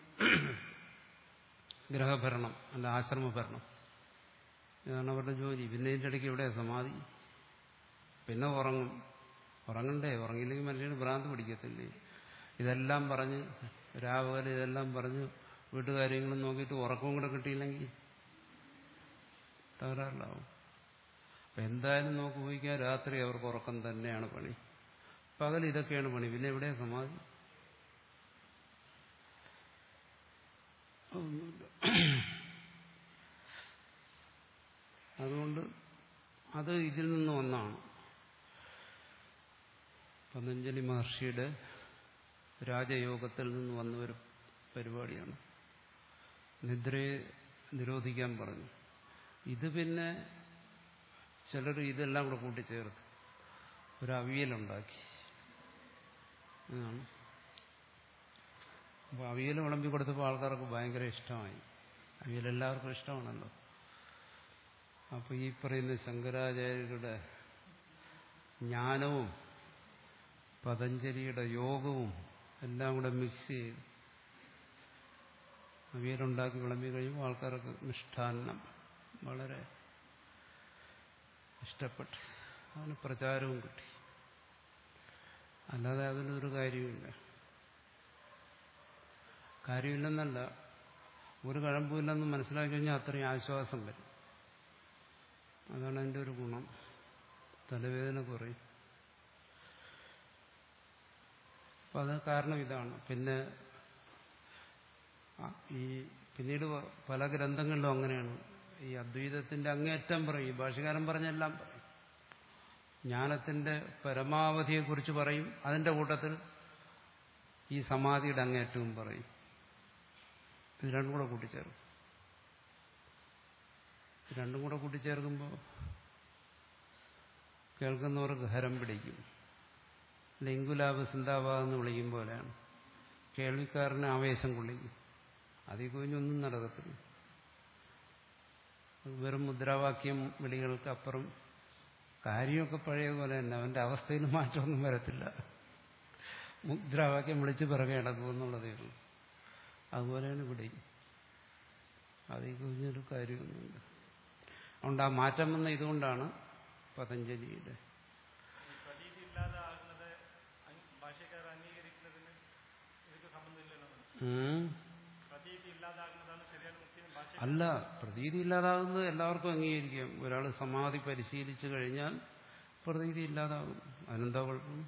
ഗ്രഹഭരണം അല്ല ആശ്രമഭരണം ഇതാണ് അവരുടെ ജോലി പിന്നെ ഇതിൻ്റെ ഇടയ്ക്ക് എവിടെ സമാധി പിന്നെ ഉറങ്ങും ഉറങ്ങണ്ടേ ഉറങ്ങിയില്ലെങ്കിൽ മനുഷ്യന് ഭ്രാന്ത് പിടിക്കത്തില്ലേ ഇതെല്ലാം പറഞ്ഞ് രാവിലെ ഇതെല്ലാം പറഞ്ഞ് വീട്ടുകാര്യങ്ങളും നോക്കിയിട്ട് ഉറക്കവും കൂടെ കിട്ടിയില്ലെങ്കിൽ തകരാറിലാവും അപ്പം എന്തായാലും നോക്കി പോയിക്കാൻ രാത്രി അവർക്ക് ഉറക്കം തന്നെയാണ് പണി പകൽ ഇതൊക്കെയാണ് പണി പിന്നെ എവിടെ സമാധി ഒന്നുമില്ല അതുകൊണ്ട് അത് ഇതിൽ നിന്ന് ഒന്നാണ് പതഞ്ജലി മഹർഷിയുടെ രാജയോഗത്തിൽ നിന്ന് വന്ന ഒരു പരിപാടിയാണ് നിദ്രയെ നിരോധിക്കാൻ പറഞ്ഞു ഇത് പിന്നെ ചിലർ ഇതെല്ലാം കൂടെ കൂട്ടിച്ചേർത്ത് ഒരു അവിയലുണ്ടാക്കി അപ്പോൾ അവിയൽ വിളമ്പി കൊടുത്തപ്പോൾ ആൾക്കാർക്ക് ഭയങ്കര ഇഷ്ടമായി അവിയൽ എല്ലാവർക്കും ഇഷ്ടമാണല്ലോ അപ്പോൾ ഈ പറയുന്ന ശങ്കരാചാര്യരുടെ ജ്ഞാനവും പതഞ്ജലിയുടെ യോഗവും എല്ലാം കൂടെ മിക്സ് ചെയ്ത് അവിയലുണ്ടാക്കി വിളമ്പി കഴിയുമ്പോൾ ആൾക്കാർക്ക് മിഷ്ടാന്നം വളരെ ഇഷ്ടപ്പെട്ടു അതിന് പ്രചാരവും കിട്ടി അല്ലാതെ അതിനൊരു കാര്യമില്ല കാര്യമില്ലെന്നല്ല ഒരു കഴമ്പുമില്ലെന്ന് മനസ്സിലാക്കി കഴിഞ്ഞാൽ അത്രയും ആശ്വാസം വരും അതാണ് അതിൻ്റെ ഒരു ഗുണം തലവേദന കുറയും അപ്പം അത് കാരണം ഇതാണ് പിന്നെ ഈ പിന്നീട് പല ഗ്രന്ഥങ്ങളിലും അങ്ങനെയാണ് ഈ അദ്വൈതത്തിന്റെ അങ്ങേറ്റം പറയും ഈ ഭാഷകാരൻ പറഞ്ഞെല്ലാം പറയും ജ്ഞാനത്തിന്റെ പരമാവധിയെക്കുറിച്ച് പറയും അതിന്റെ കൂട്ടത്തിൽ ഈ സമാധിയുടെ അങ്ങേറ്റവും പറയും ഇത് രണ്ടും കൂടെ കൂട്ടിച്ചേർക്കും രണ്ടും കൂടെ കൂട്ടിച്ചേർക്കുമ്പോൾ കേൾക്കുന്നവർക്ക് ഹരം പിടിക്കും ലിംഗുലാഭ സിന്താബാദ് എന്ന് വിളിക്കും പോലെയാണ് കേൾവിക്കാരന് ആവേശം കൊള്ളിക്കും അതിൽ കുഞ്ഞൊന്നും നടക്കത്തില്ല വെറും മുദ്രാവാക്യം വിളികൾക്ക് അപ്പുറം കാര്യമൊക്കെ പഴയ പോലെ തന്നെ അവന്റെ അവസ്ഥയിൽ മാറ്റമൊന്നും വരത്തില്ല മുദ്രാവാക്യം വിളിച്ച് പിറകെ നടക്കും എന്നുള്ളതേ ഉള്ളൂ അതുപോലെയാണ് ഇവിടെ അതിൽ കുഞ്ഞൊരു കാര്യമൊന്നുമില്ല അതുകൊണ്ട് ആ മാറ്റം വന്ന ഇതുകൊണ്ടാണ് പതഞ്ജലിയുടെ ഈ പ്രതീതി ഇല്ലാതെ ആകുന്നത് അങ് ഭാഷക്കാർ അംഗീകരിക്കുന്നതിന് ഇതൊക്കെ സംബന്ധമില്ലല്ലോ ഉം. പ്രതീതി ഇല്ലാതാകുന്നതാണ് ശരിയാണ് മുക്തി ഭാഷ അല്ല പ്രതീതി ഇല്ലാതാകുന്നത് എല്ലാവർക്കും അംഗീകരിക്കാം ഒരാൾ സമാധി പരിശീലിച്ചു കഴിഞ്ഞാൽ പ്രതീതി ഇല്ലാതാകും അതിനെന്താ കുഴപ്പം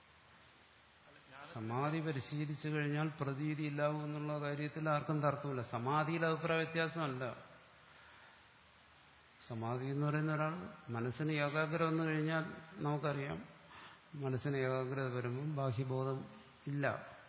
സമാധി പരിശീലിച്ചു കഴിഞ്ഞാൽ പ്രതീതി ഇല്ലാവും എന്നുള്ള കാര്യത്തിൽ ആർക്കും തർക്കമില്ല സമാധിയിൽ അഭിപ്രായ വ്യത്യാസമല്ല സമാധി എന്ന് പറയുന്ന ഒരാൾ മനസ്സിന് ഏകാഗ്രത വന്നു കഴിഞ്ഞാൽ നമുക്കറിയാം മനസ്സിന് ഏകാഗ്രത വരുമ്പം ബാഹ്യബോധം ഇല്ല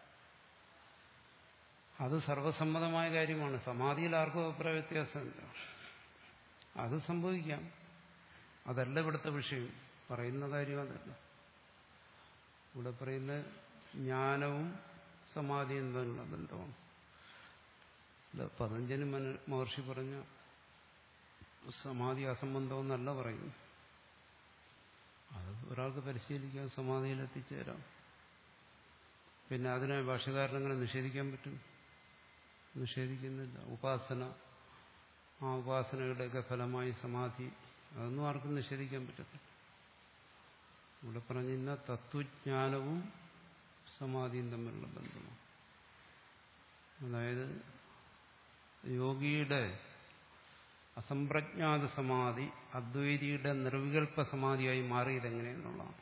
അത് സർവസമ്മതമായ കാര്യമാണ് സമാധിയിൽ ആർക്കും അഭിപ്രായ വ്യത്യാസമില്ല അത് സംഭവിക്കാം അതല്ല ഇവിടുത്തെ വിഷയം പറയുന്ന കാര്യം അതല്ല ഇവിടെ പറയുന്ന ജ്ഞാനവും സമാധിയും തമ്മിലുള്ള ബന്ധമാണ് ഇത് പതഞ്ജലി മന- മഹർഷി പറഞ്ഞ സമാധി അസംബന്ധമെന്നല്ല പറയുന്നു അത് ഒരാൾക്ക് പരിശീലിക്കാൻ സമാധിയിൽ എത്തിച്ചേരാം പിന്നെ അതിനെ ഭാഷകാരനെങ്ങനെ നിഷേധിക്കാൻ പറ്റും നിഷേധിക്കുന്നില്ല ഉപാസന ആ ഉപാസനയുടെയൊക്കെ ഫലമായി സമാധി അതൊന്നും ആർക്കും നിഷേധിക്കാൻ പറ്റത്തില്ല ഇവിടെ പറഞ്ഞിരുന്ന തത്വജ്ഞാനവും സമാധിയും തമ്മിലുള്ള ബന്ധമാണ് അതായത് യോഗിയുടെ അസംപ്രജ്ഞാത സമാധി അദ്വൈതിയുടെ നിർവികൽപ്പ സമാധിയായി മാറിയത് എങ്ങനെയെന്നുള്ളതാണ്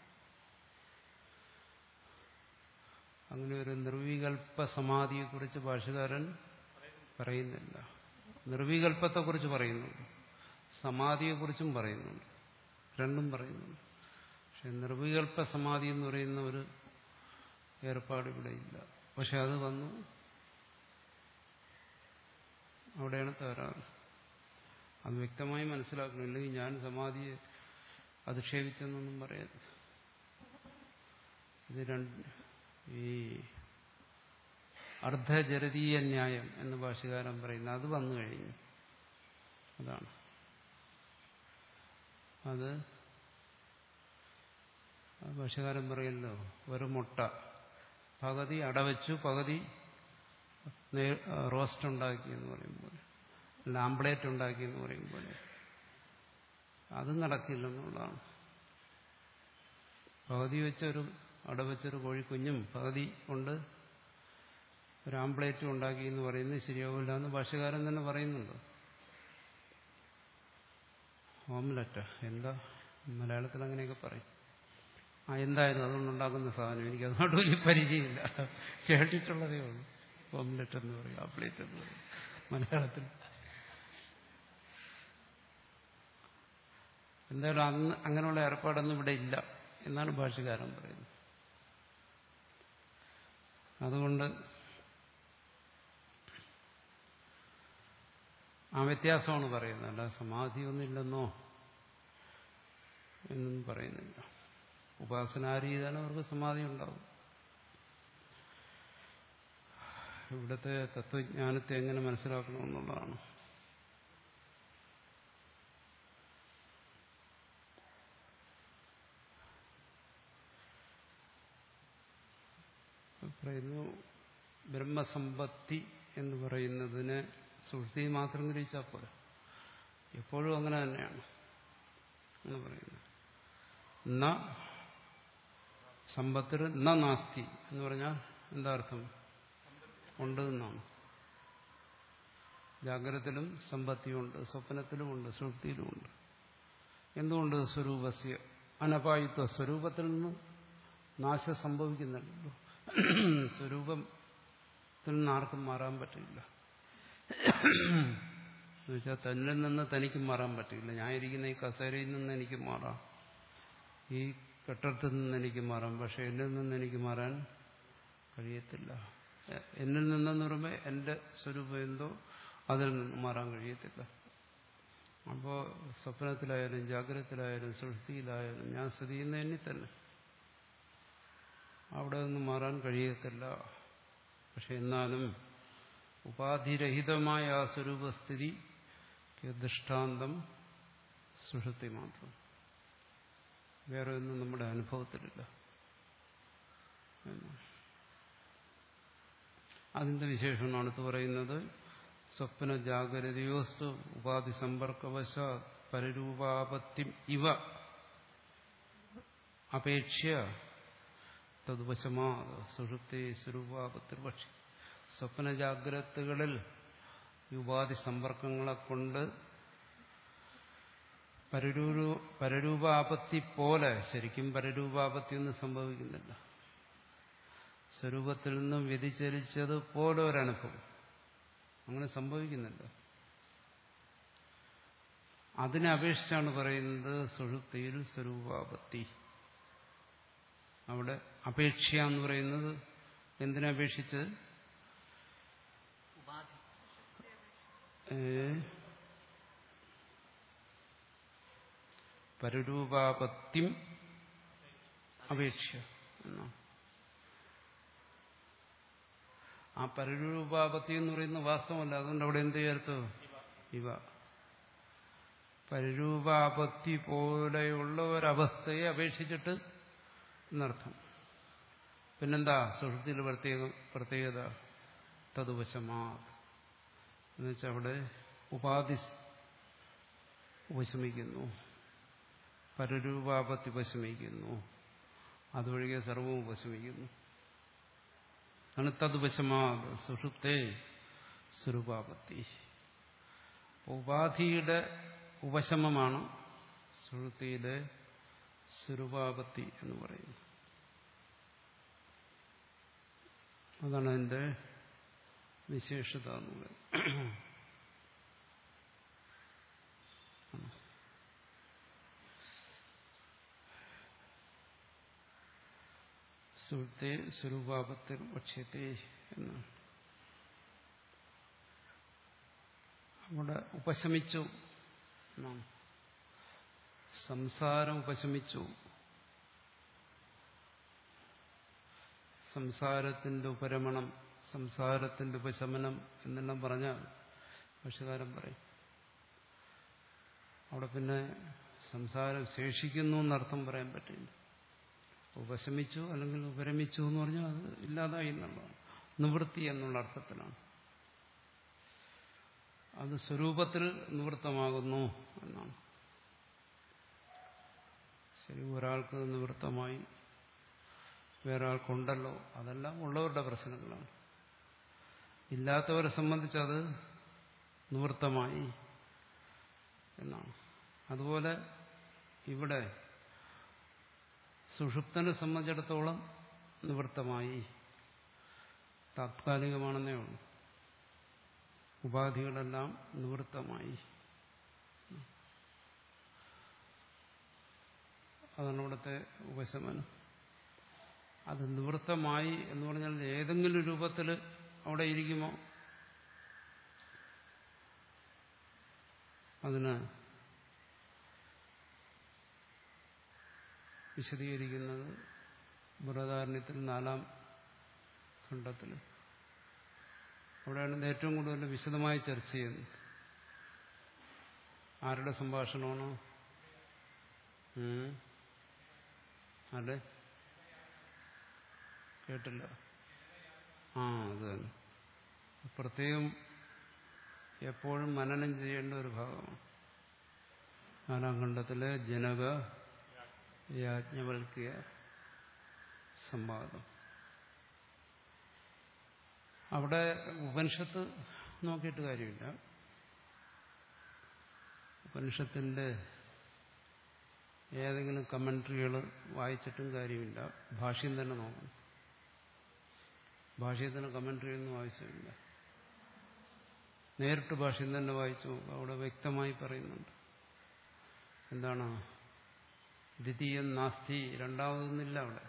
അങ്ങനെ ഒരു നിർവികൽപ്പ സമാധിയെക്കുറിച്ച് ഭാഷകാരൻ പറയുന്നില്ല നിർവികൽപ്പത്തെക്കുറിച്ച് പറയുന്നുണ്ട് സമാധിയെക്കുറിച്ചും പറയുന്നുണ്ട് രണ്ടും പറയുന്നുണ്ട് പക്ഷെ നിർവികൽപ്പ സമാധി എന്ന് പറയുന്ന ഒരു ഏർപ്പാട് ഇവിടെ ഇല്ല പക്ഷെ അത് വന്നു അവിടെയാണ് തകരാറ് അത് വ്യക്തമായി മനസ്സിലാക്കണം ഇല്ലെങ്കിൽ ഞാൻ സമാധിയെ അധിക്ഷേപിച്ചെന്നൊന്നും പറയരുത് ഇത് രണ്ട് ഈ അർദ്ധജരതീയ ന്യായം എന്ന് ഭാഷകാരൻ പറയുന്നത് അത് വന്നു കഴിഞ്ഞു അതാണ് അത് ആ ഭാഷകാരൻ പറയല്ലോ ഒരു മുട്ട പകുതി അടവച്ചു പകുതി നേ- റോസ്റ്റ് ഉണ്ടാക്കി എന്ന് പറയുമ്പോൾ അല്ല ആംപ്ലേറ്റ് ഉണ്ടാക്കി എന്ന് പറയുമ്പോൾ അത് നടക്കില്ലെന്നുള്ളതാണ് പകുതി വെച്ചൊരു അടവച്ചൊരു കോഴിക്കുഞ്ഞും പകുതി കൊണ്ട് ഒരു ആംപ്ലേറ്റും ഉണ്ടാക്കി എന്ന് പറയുന്നത് ശരിയാവില്ല എന്ന് ഭാഷകാരൻ തന്നെ പറയുന്നുണ്ട് ഓംലറ്റ് എന്താ മലയാളത്തിൽ അങ്ങനെയൊക്കെ പറയും ആ എന്തായാലും അതുകൊണ്ടുണ്ടാക്കുന്ന സാധനം എനിക്ക് അതുകൊണ്ട് വലിയ പരിചയമില്ല കേട്ടിട്ടുള്ളതേ ഉള്ളൂ ഓംലെറ്റ് എന്ന് പറയും ആംപ്ലേറ്റ് എന്ന് പറയും മലയാളത്തിൽ എന്തായാലും അന്ന് അങ്ങനെയുള്ള ഏർപ്പാടൊന്നും ഇവിടെ ഇല്ല എന്നാണ് ഭാഷകാരൻ പറയുന്നത് അതുകൊണ്ട് ആ വ്യത്യാസമാണ് പറയുന്നത് അല്ല സമാധിയൊന്നുമില്ലെന്നോ എന്നൊന്നും പറയുന്നില്ല ഉപാസനാരീതാണ് അവർക്ക് സമാധി ഉണ്ടാവും ഇവിടുത്തെ തത്വജ്ഞാനത്തെ എങ്ങനെ മനസ്സിലാക്കണമെന്നുള്ളതാണ് പറയുന്നു ബ്രഹ്മസമ്പത്തി എന്ന് പറയുന്നതിനെ സുഹൃത്തി മാത്രം ഗ്രഹിച്ചാൽ പോലെ എപ്പോഴും അങ്ങനെ തന്നെയാണ് എന്ന് പറയുന്നത് ന സമ്പത്തിൽ ന നാസ്തി എന്ന് പറഞ്ഞാൽ എന്താ അർത്ഥം ഉണ്ട് എന്നാണ് ജാഗ്രതത്തിലും സമ്പത്തിയുണ്ട് സ്വപ്നത്തിലുമുണ്ട് സുഹൃത്തിയിലുമുണ്ട് എന്തുകൊണ്ട് സ്വരൂപസ്യ അനപായിത്വ സ്വരൂപത്തിൽ നിന്ന് നാശം സംഭവിക്കുന്നുണ്ടല്ലോ സ്വരൂപത്തിൽ നിന്ന് ആർക്കും മാറാൻ പറ്റില്ല എന്നുവെച്ചാൽ തന്നിൽ നിന്ന് തനിക്ക് മാറാൻ പറ്റില്ല ഞാൻ ഇരിക്കുന്ന ഈ കസേരയിൽ നിന്ന് എനിക്ക് മാറാം ഈ കെട്ടിടത്തിൽ നിന്ന് എനിക്ക് മാറാം പക്ഷെ എന്നിൽ നിന്ന് എനിക്ക് മാറാൻ കഴിയത്തില്ല എ- എന്നിൽ നിന്നെന്ന് പറയുമ്പോൾ എൻ്റെ സ്വരൂപം എന്തോ അതിൽ നിന്ന് മാറാൻ കഴിയത്തില്ല അപ്പോൾ സ്വപ്നത്തിലായാലും ജാഗ്രതത്തിലായാലും സുഷ്ടിയിലായാലും ഞാൻ സ്ഥിതി ചെയ്യുന്ന എന്നിൽ തന്നെ അവിടെ നിന്ന് മാറാൻ കഴിയത്തില്ല പക്ഷെ എന്നാലും ഉപാധിരഹിതമായ ആ സ്വരൂപസ്ഥിതി ദൃഷ്ടാന്തം സുഷുപ്തി മാത്രം വേറെ ഒന്നും നമ്മുടെ അനുഭവത്തിലില്ല എന്ന്. അതിന്റെ വിശേഷമാണ് അടുത്ത് പറയുന്നത് സ്വപ്ന ജാഗ്രതയോസ്തു ഉപാധി സമ്പർക്കവശ പരരൂപാപത്തി ഇവ അപേക്ഷ തദ്വശമാ സുഷുപ്തി സ്വരൂപാപത്തിൽ പക്ഷി സ്വപ്ന ജാഗ്രതകളിൽ ഈ ഉപാധി സമ്പർക്കങ്ങളെ കൊണ്ട് പരരൂപ പരരൂപാപത്തി പോലെ ശരിക്കും പരരൂപാപത്തി ഒന്നും സംഭവിക്കുന്നില്ല സ്വരൂപത്തിൽ നിന്നും വ്യതിചലിച്ചത് പോലെ ഒരനുഭവം അങ്ങനെ സംഭവിക്കുന്നില്ല അതിനെ അപേക്ഷിച്ചാണ് പറയുന്നത് സുഷുപ്തിയിൽ സ്വരൂപാപത്തി അവിടെ അപേക്ഷ എന്ന് പറയുന്നത് എന്തിനപേക്ഷിച്ച് ഉപാധി ഏ, പരരൂപാപത്യം അപേക്ഷ എന്നാണ് ആ പരരൂപാപത്തി എന്ന് പറയുന്ന വാസ്തവമല്ല അതുകൊണ്ട് അവിടെ എന്ത് ചേർത്തു ഇവ പരരൂപാപത്തി പോലെയുള്ള ഒരവസ്ഥയെ അപേക്ഷിച്ചിട്ട് എന്നർത്ഥം പിന്നെന്താ സുഹൃത്തിൽ പ്രത്യേക പ്രത്യേകത തതുവശമാ എന്നുവെച്ചാൽ അവിടെ ഉപാധി ഉപശമിക്കുന്നു പരരൂപാപത്തി ഉപശമിക്കുന്നു അതൊഴികെ സർവവും ഉപശമിക്കുന്നു ആണ് തദ്വശമാ സുഷുപ്തേ സ്വരൂപാപത്തി ഉപാധിയുടെ ഉപശമമാണ് സുഷുപ്തിയുടെ സ്വരൂപാപത്തി എന്ന് പറയുന്നത് അതാണ് അതിന്റെ വിശേഷത എന്ന് പറയുന്നത് സുഹൃത്തെ സ്വരൂപാപത്തിൽ വക്ഷ്യത്തെ എന്നാണ് അവിടെ ഉപശമിച്ചു എന്നാണ് സംസാരം ഉപശമിച്ചു സംസാരത്തിന്റെ ഉപരമണം സംസാരത്തിന്റെ ഉപശമനം എന്നെല്ലാം പറഞ്ഞാൽ ഭാഷകാരൻ പറയും അവിടെ പിന്നെ സംസാരം ശേഷിക്കുന്നു എന്നർത്ഥം പറയാൻ പറ്റില്ല ഉപശമിച്ചു അല്ലെങ്കിൽ ഉപരമിച്ചു എന്ന് പറഞ്ഞാൽ അത് ഇല്ലാതായി എന്നുള്ളതാണ് നിവൃത്തി എന്നുള്ള അർത്ഥത്തിലാണ് അത് സ്വരൂപത്തിൽ നിവൃത്തമാകുന്നു എന്നാണ് ശരി ഒരാൾക്ക് നിവൃത്തമായി വേറെ ആൾക്കുണ്ടല്ലോ അതെല്ലാം ഉള്ളവരുടെ പ്രശ്നങ്ങളാണ് ഇല്ലാത്തവരെ സംബന്ധിച്ചത് നിവൃത്തമായി എന്നാണ് അതുപോലെ ഇവിടെ സുഷുപ്തനെ സംബന്ധിച്ചിടത്തോളം നിവൃത്തമായി താത്കാലികമാണെന്നേ ഉള്ളൂ ഉപാധികളെല്ലാം നിവൃത്തമായി അതാണ് ഇവിടുത്തെ ഉപശമനം അത് നിവൃത്തമായി എന്ന് പറഞ്ഞാൽ ഏതെങ്കിലും രൂപത്തിൽ അവിടെ ഇരിക്കുമോ അതിന് വിശദീകരിക്കുന്നത് ബൃഹദാരണ്യത്തിൽ നാലാം ഖണ്ഡത്തിൽ അവിടെയാണ് ഇത് ഏറ്റവും കൂടുതൽ വിശദമായി ചർച്ച ചെയ്യുന്നത് ആരുടെ സംഭാഷണമാണ് ഉം? ആരുടെ കേട്ടില്ല ആ അത് തന്നെ പ്രത്യേകം എപ്പോഴും മനനം ചെയ്യേണ്ട ഒരു ഭാഗമാണ് നാലാം ഖണ്ഡത്തിലെ ജനക യാജ്ഞവൽക്കിയ സംവാദം അവിടെ ഉപനിഷത്ത് നോക്കിയിട്ട് കാര്യമില്ല ഉപനിഷത്തിന്റെ ഏതെങ്കിലും കമൻട്രികൾ വായിച്ചിട്ടും കാര്യമില്ല ഭാഷ്യം തന്നെ നോക്കണം ഭാഷ്യത്തിന് കമൻട്രി ഒന്നും ആവശ്യമില്ല നേരിട്ട് ഭാഷ്യം തന്നെ വായിച്ചു നോക്കുക അവിടെ വ്യക്തമായി പറയുന്നുണ്ട് എന്താണ് ദ്വിതീയം നാസ്തി രണ്ടാമതൊന്നില്ല അവിടെ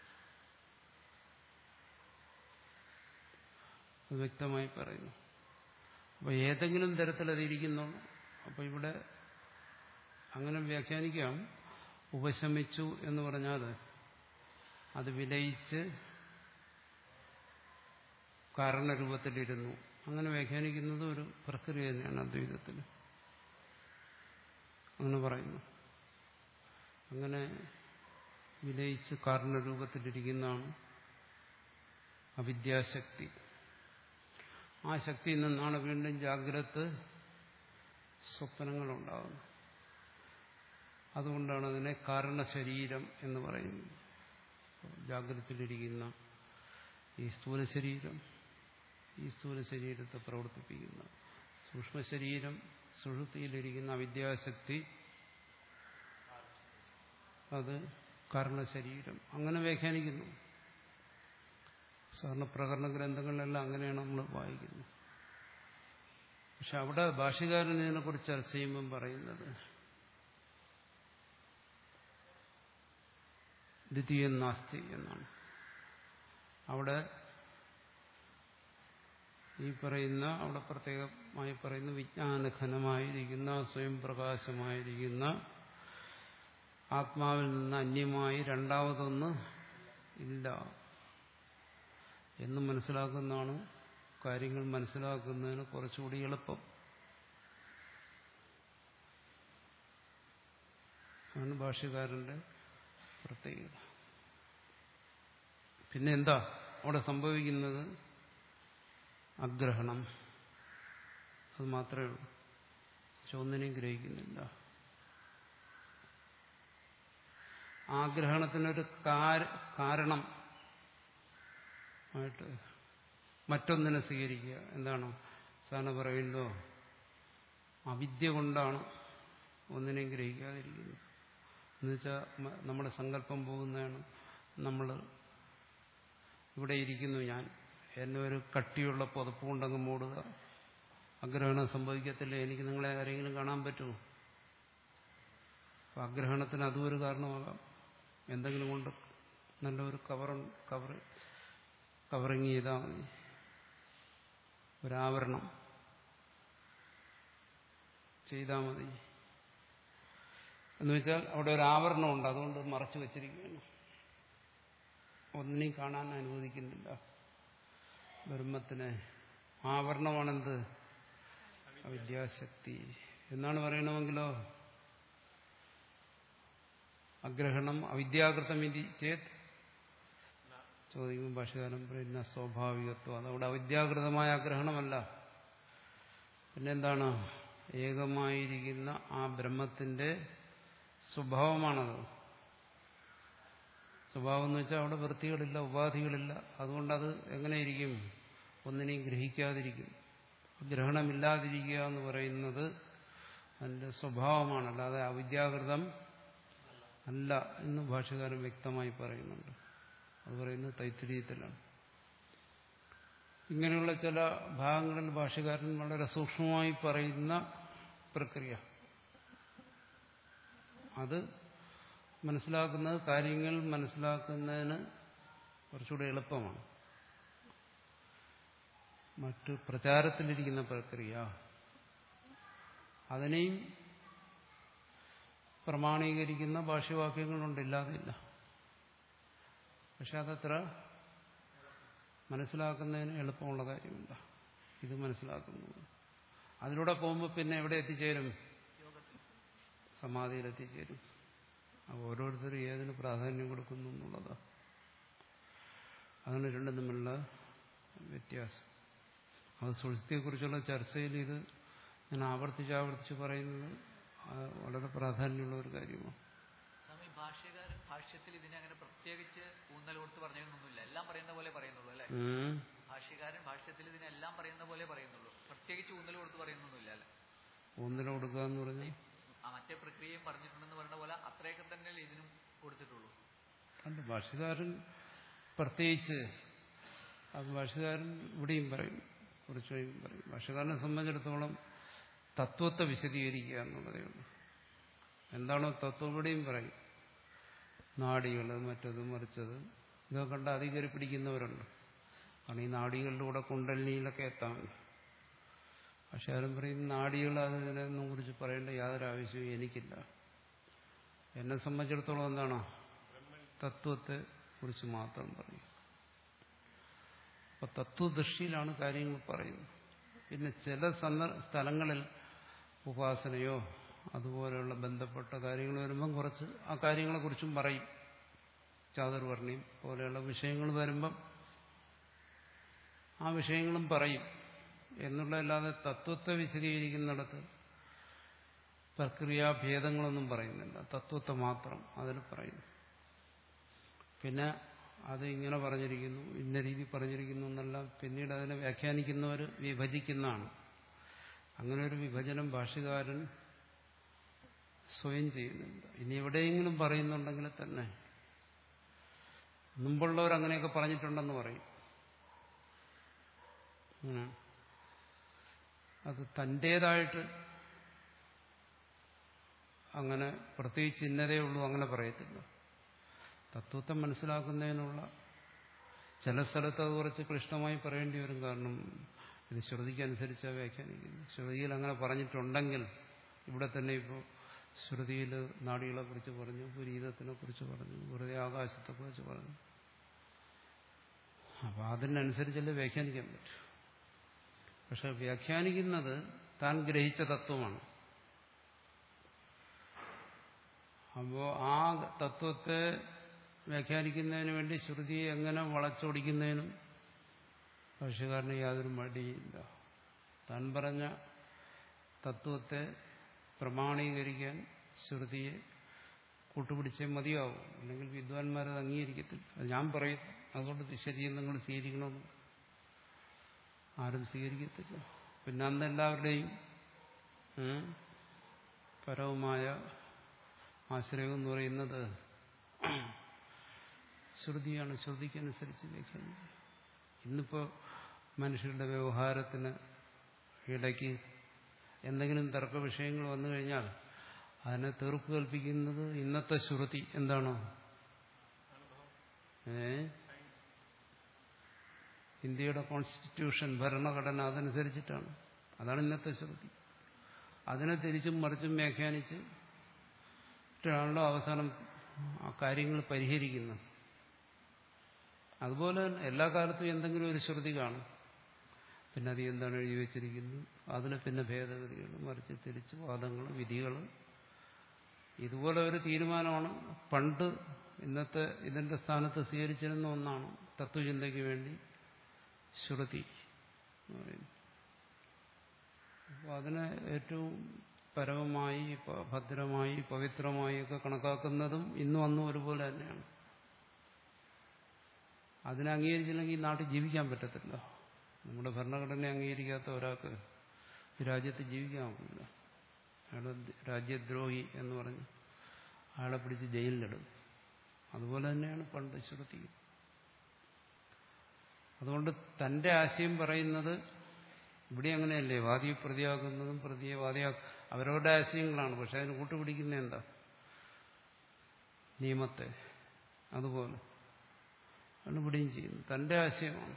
അത് വ്യക്തമായി പറയുന്നു അപ്പൊ ഏതെങ്കിലും തരത്തിൽ അതിരിക്കുന്നു അപ്പൊ ഇവിടെ അങ്ങനെ വ്യാഖ്യാനിക്കാം ഉപശമിച്ചു എന്ന് പറഞ്ഞാൽ അത് വിലയിച്ച് കാരണരൂപത്തിലിരുന്നു അങ്ങനെ വ്യാഖ്യാനിക്കുന്നത് ഒരു പ്രക്രിയ തന്നെയാണ് അദ്വൈതത്തിൽ അങ്ങനെ പറയുന്നു അങ്ങനെ വിലയിച്ച് കാരണരൂപത്തിലിരിക്കുന്നതാണ് അവിദ്യാശക്തി ആ ശക്തിയിൽ നിന്നാണ് വീണ്ടും ജാഗ്രത് സ്വപ്നങ്ങളുണ്ടാകുന്നത് അതുകൊണ്ടാണ് അതിനെ കാരണശരീരം എന്ന് പറയുന്നത് ജാഗ്രതയിലിരിക്കുന്ന ഈ സ്ഥൂല ശരീരം ഈ സ്ഥൂല ശരീരത്തെ പ്രവർത്തിപ്പിക്കുന്ന സൂക്ഷ്മശരീരം സുഷുതിയിലിരിക്കുന്ന അവിദ്യാശക്തി അത് കാരണശരീരം അങ്ങനെ വ്യാഖ്യാനിക്കുന്നു സാധാരണ പ്രകരണ ഗ്രന്ഥങ്ങളിലെല്ലാം അങ്ങനെയാണ് നമ്മൾ വായിക്കുന്നത് പക്ഷെ അവിടെ ഭാഷകാരൻ ഇതിനെക്കുറിച്ച് ചർച്ച ചെയ്യുമ്പം പറയുന്നത് ദ്വിതീയം നാസ്തി എന്നാണ് അവിടെ ഈ പറയുന്ന അവിടെ പ്രത്യേകമായി പറയുന്ന വിജ്ഞാനഘനമായിരിക്കുന്ന സ്വയം പ്രകാശമായിരിക്കുന്ന ആത്മാവിൽ നിന്ന് അന്യമായി രണ്ടാമതൊന്ന് ഇല്ല എന്ന് മനസ്സിലാക്കുന്നതാണ് കാര്യങ്ങൾ മനസ്സിലാക്കുന്നതിന് കുറച്ചുകൂടി എളുപ്പം ആണ് ഭാഷ്യകാരന്റെ പ്രത്യേകത പിന്നെ എന്താ അവിടെ സംഭവിക്കുന്നത് അഗ്രഹണം അത് മാത്രമേ ഉള്ളൂ ചൊന്നിനെയും ഗ്രഹിക്കുന്നില്ല ആഗ്രഹണത്തിനൊരു കാരണം ആയിട്ട് മറ്റൊന്നിനെ സ്വീകരിക്കുക എന്താണ് സാധാരണ പറയുന്നതോ അവിദ്യ കൊണ്ടാണ് ഒന്നിനെയും ഗ്രഹിക്കാതിരിക്കുന്നത് എന്നുവെച്ചാൽ നമ്മുടെ സങ്കല്പം പോകുന്നതാണ് നമ്മൾ ഇവിടെ ഇരിക്കുന്നു ഞാൻ എന്നെ ഒരു കട്ടിയുള്ള പുതപ്പ് കൊണ്ടങ്ങ് മൂടുക അഗ്രഹണം സംഭവിക്കത്തില്ല എനിക്ക് നിങ്ങളെ ആരെങ്കിലും കാണാൻ പറ്റുമോ അപ്പം അഗ്രഹണത്തിന് അതും ഒരു കാരണമാകാം എന്തെങ്കിലും കൊണ്ട് നല്ല ഒരു കവർ കവർ കവറിങ് ചെയ്താൽ മതി ഒരാവരണം ചെയ്താൽ മതി എന്ന് വെച്ചാൽ അവിടെ ഒരു ആവരണമുണ്ട് അതുകൊണ്ട് മറച്ചു വച്ചിരിക്കുകയാണ് ഒന്നിനെയും കാണാൻ അനുവദിക്കുന്നില്ല ബ്രഹ്മത്തിന് ആവരണമാണെന്ത് അവിദ്യാശക്തി എന്നാണ് പറയണമെങ്കിലോ അഗ്രഹണം അവിദ്യാകൃതം ഇതി ചേത് ചോദിക്കുമ്പോൾ ഭാഷകാരൻ പറയുന്ന സ്വാഭാവികത്വം അതവിടെ അവിദ്യാകൃതമായ ആഗ്രഹണമല്ല പിന്നെന്താണ് ഏകമായിരിക്കുന്ന ആ ബ്രഹ്മത്തിന്റെ സ്വഭാവമാണത് സ്വഭാവം എന്ന് വെച്ചാൽ അവിടെ വൃത്തികളില്ല ഉപാധികളില്ല അതുകൊണ്ടത് എങ്ങനെയിരിക്കും ഒന്നിനെയും ഗ്രഹിക്കാതിരിക്കും ഗ്രഹണമില്ലാതിരിക്കുക എന്ന് പറയുന്നത് അതിന്റെ സ്വഭാവമാണ് അല്ലാതെ അവിദ്യാകൃതം അല്ല എന്ന് ഭാഷകാരൻ വ്യക്തമായി പറയുന്നുണ്ട് അത് പറയുന്നത് തൈത്തിരീയത്തിലാണ് ഇങ്ങനെയുള്ള ചില ഭാഗങ്ങളിൽ ഭാഷകാരൻ വളരെ സൂക്ഷ്മമായി പറയുന്ന പ്രക്രിയ അത് മനസ്സിലാക്കുന്നത് കാര്യങ്ങൾ മനസ്സിലാക്കുന്നതിന് കുറച്ചുകൂടെ എളുപ്പമാണ് മറ്റ് പ്രചാരത്തിലിരിക്കുന്ന പ്രക്രിയ അതിനെയും പ്രമാണീകരിക്കുന്ന ഭാഷ്യവാക്യങ്ങളുണ്ട് ഇല്ലാതില്ല പക്ഷെ അതത്ര മനസ്സിലാക്കുന്നതിന് എളുപ്പമുള്ള കാര്യമില്ല ഇത് മനസ്സിലാക്കുന്നത് അതിലൂടെ പോകുമ്പോൾ പിന്നെ എവിടെ എത്തിച്ചേരും സമാധിയിൽ എത്തിച്ചേരും അപ്പോൾ ഓരോരുത്തരും ഏതിന് പ്രാധാന്യം കൊടുക്കുന്നു എന്നുള്ളതാണ് അതാണ് രണ്ടും തമ്മിലുള്ള വ്യത്യാസം അത് സുഹൃത്തിയെക്കുറിച്ചുള്ള ചർച്ചയിൽ ഇത് ഞാൻ ആവർത്തിച്ച് ആവർത്തിച്ച് പറയുന്നത് വളരെ പ്രാധാന്യമുള്ള ഒരു കാര്യമാണ് സ്വാമി ഭാഷ്യകാരൻ ഭാഷ്യത്തിൽ ഇതിനെ അങ്ങനെ പ്രത്യേകിച്ച് ഊന്നൽ കൊടുത്ത് പറഞ്ഞൊന്നുമില്ല എല്ലാം പറയുന്ന പോലെ പറയുന്നുള്ളൂ അല്ലെ ഉം. ഭാഷ്യകാരൻ ഭാഷ്യത്തിൽ ഇതിനെല്ലാം പറയുന്ന പോലെ പറയുന്നുള്ളൂ പ്രത്യേകിച്ച് ഊന്നൽ കൊടുത്ത് പറയുന്നൊന്നുമില്ല അല്ലെ ഊന്നൽ കൊടുക്കുക എന്ന് പറഞ്ഞാൽ ആ മറ്റേ പ്രക്രിയയും പറഞ്ഞിട്ടുണ്ടെന്ന് പറഞ്ഞ പോലെ അത്രയൊക്കെ തന്നെ ഇതിനും കൊടുത്തിട്ടുള്ളൂ അല്ല ഭാഷകാരൻ പ്രത്യേകിച്ച് അത് ഭാഷകാരൻ ഇവിടെയും പറയും കുറച്ചും പറയും ഭാഷകാരനെ സംബന്ധിച്ചിടത്തോളം തത്വത്തെ വിശദീകരിക്കുക എന്നുള്ളതേ ഉള്ളൂ എന്താണോ തത്വം ഇവിടെയും പറയും നാടികൾ മറ്റത് മറിച്ചത് ഇതൊക്കെ കണ്ട് അധികരി പിടിക്കുന്നവരുണ്ട് കാരണം ഈ നാടികളിലൂടെ കുണ്ടലിനിയിലൊക്കെ എത്താമല്ലോ പക്ഷെ ആരും പറയും നാടികൾ അതിനെയൊന്നും കുറിച്ച് പറയേണ്ട യാതൊരു ആവശ്യവും എനിക്കില്ല എന്നെ സംബന്ധിച്ചിടത്തോളം എന്താണ് തത്വത്തെ കുറിച്ച് മാത്രം പറയും അപ്പൊ തത്വദൃഷ്ടിയിലാണ് കാര്യങ്ങൾ പറയുന്നത് പിന്നെ ചില സന്ദ സ്ഥലങ്ങളിൽ ഉപാസനയോ അതുപോലെയുള്ള ബന്ധപ്പെട്ട കാര്യങ്ങൾ വരുമ്പം കുറച്ച് ആ കാര്യങ്ങളെക്കുറിച്ചും പറയും ചാതുർവർണ്ണയും പോലെയുള്ള വിഷയങ്ങൾ വരുമ്പം ആ വിഷയങ്ങളും പറയും എന്നുള്ളതല്ലാതെ തത്വത്തെ വിശദീകരിക്കുന്നിടത്ത് പ്രക്രിയാഭേദങ്ങളൊന്നും പറയുന്നില്ല തത്വത്തെ മാത്രം അതിൽ പറയുന്നു പിന്നെ അത് ഇങ്ങനെ പറഞ്ഞിരിക്കുന്നു ഇന്ന രീതി പറഞ്ഞിരിക്കുന്നു എന്നെല്ലാം പിന്നീട് അതിനെ വ്യാഖ്യാനിക്കുന്നവർ വിഭജിക്കുന്നതാണ് അങ്ങനെ ഒരു വിഭജനം ഭാഷകാരൻ സ്വയം ചെയ്യുന്നുണ്ട് ഇനി എവിടെയെങ്കിലും പറയുന്നുണ്ടെങ്കിൽ തന്നെ മുമ്പുള്ളവർ അങ്ങനെയൊക്കെ പറഞ്ഞിട്ടുണ്ടെന്ന് പറയും ഉം. അത് തൻ്റേതായിട്ട് അങ്ങനെ പ്രത്യേകിച്ച് ഇന്നതേ ഉള്ളൂ അങ്ങനെ പറയത്തില്ല തത്വത്തെ മനസ്സിലാക്കുന്നതിനുള്ള ചില സ്ഥലത്ത് അത് കുറച്ച് ക്ലിഷ്ടമായി പറയേണ്ടി വരും കാരണം ഇത് ശ്രുതിക്കനുസരിച്ചാണ് വ്യാഖ്യാനിക്കുന്നത് ശ്രുതിയിൽ അങ്ങനെ പറഞ്ഞിട്ടുണ്ടെങ്കിൽ ഇവിടെ തന്നെ ഇപ്പോൾ ശ്രുതിയിൽ നാടികളെ കുറിച്ച് പറഞ്ഞു പുരീതത്തിനെ കുറിച്ച് പറഞ്ഞു വെറുതെ ആകാശത്തെക്കുറിച്ച് പറഞ്ഞു അപ്പോൾ അതിനനുസരിച്ചല്ലേ വ്യാഖ്യാനിക്കാൻ പറ്റൂ പക്ഷെ വ്യാഖ്യാനിക്കുന്നത് താൻ ഗ്രഹിച്ച തത്വമാണ് അപ്പോൾ ആ തത്വത്തെ വ്യാഖ്യാനിക്കുന്നതിന് വേണ്ടി ശ്രുതിയെ എങ്ങനെ വളച്ചൊടിക്കുന്നതിനും ഭാഷകാരന് യാതൊരു മടിയില്ല താൻ പറഞ്ഞ തത്വത്തെ പ്രമാണീകരിക്കാൻ ശ്രുതിയെ കൂട്ടുപിടിച്ചേ മതിയാവും അല്ലെങ്കിൽ വിദ്വാൻമാരത് അംഗീകരിക്കത്തില്ല അത് ഞാൻ പറയും അതുകൊണ്ട് ഇത് ശരിയെന്ന് നിങ്ങൾ സ്വീകരിക്കണമെന്ന് ആരും സ്വീകരിക്കത്തില്ല പിന്നെ അന്ന് എല്ലാവരുടെയും ഉം, പരവുമായ ആശ്രയം എന്ന് പറയുന്നത് ശ്രുതിയാണ് ശ്രുതിക്കനുസരിച്ച് വ്യാഖ്യാനിക്കുക ഇന്നിപ്പോൾ മനുഷ്യരുടെ വ്യവഹാരത്തിന് ഇടയ്ക്ക് എന്തെങ്കിലും തർക്ക വിഷയങ്ങൾ വന്നു കഴിഞ്ഞാൽ അതിനെ തീർപ്പ് കൽപ്പിക്കുന്നത് ഇന്നത്തെ ശ്രുതി എന്താണോ ഏ ഇന്ത്യയുടെ കോൺസ്റ്റിറ്റ്യൂഷൻ ഭരണഘടന അതനുസരിച്ചിട്ടാണ് അതാണ് ഇന്നത്തെ ശ്രുതി അതിനെ തിരിച്ചും മറിച്ചും വ്യാഖ്യാനിച്ച് ാണല്ലോ അവസാനം ആ കാര്യങ്ങൾ പരിഹരിക്കുന്നത് അതുപോലെ തന്നെ എല്ലാ കാലത്തും എന്തെങ്കിലും ഒരു ശ്രുതി കാണും പിന്നെ അത് എന്താണ് എഴുതി വെച്ചിരിക്കുന്നത് അതിന് പിന്നെ ഭേദഗതികൾ മറിച്ച് തിരിച്ച് വാദങ്ങൾ വിധികൾ ഇതുപോലെ ഒരു തീരുമാനമാണ് പണ്ട് ഇന്നത്തെ ഇതിന്റെ സ്ഥാനത്ത് സ്വീകരിച്ചിരുന്ന ഒന്നാണ് തത്വചിന്തയ്ക്ക് വേണ്ടി ശ്രുതി എന്ന് പറയുന്നത് അപ്പോൾ അതിനെ ഏറ്റവും പരമമായി പ- ഭദ്രമായി പവിത്രമായി ഒക്കെ കണക്കാക്കുന്നതും ഇന്നും അന്നും ഒരുപോലെ തന്നെയാണ് അതിനെ അംഗീകരിച്ചില്ലെങ്കിൽ ഈ നാട്ടിൽ ജീവിക്കാൻ പറ്റത്തില്ല നമ്മുടെ ഭരണഘടനയെ അംഗീകരിക്കാത്ത ഒരാൾക്ക് ഈ രാജ്യത്ത് ജീവിക്കാൻ ഒക്കില്ല അയാൾ രാജ്യദ്രോഹി എന്ന് പറഞ്ഞ് അയാളെ പിടിച്ച് ജയിലിലിടും അതുപോലെ തന്നെയാണ് പണ്ട് ശ്രുതി അതുകൊണ്ട് തന്റെ ആശയം പറയുന്നത് ഇവിടെ അങ്ങനെയല്ലേ വാദിയെ പ്രതിയാക്കുന്നതും പ്രതിയെ വാദിയാ അവരവരുടെ ആശയങ്ങളാണ് പക്ഷെ അതിന് കൂട്ടുപിടിക്കുന്ന എന്താ നിയമത്തെ അതുപോലെ ആണ് ഇവിടെയും ചെയ്യുന്നത് തന്റെ ആശയമാണ്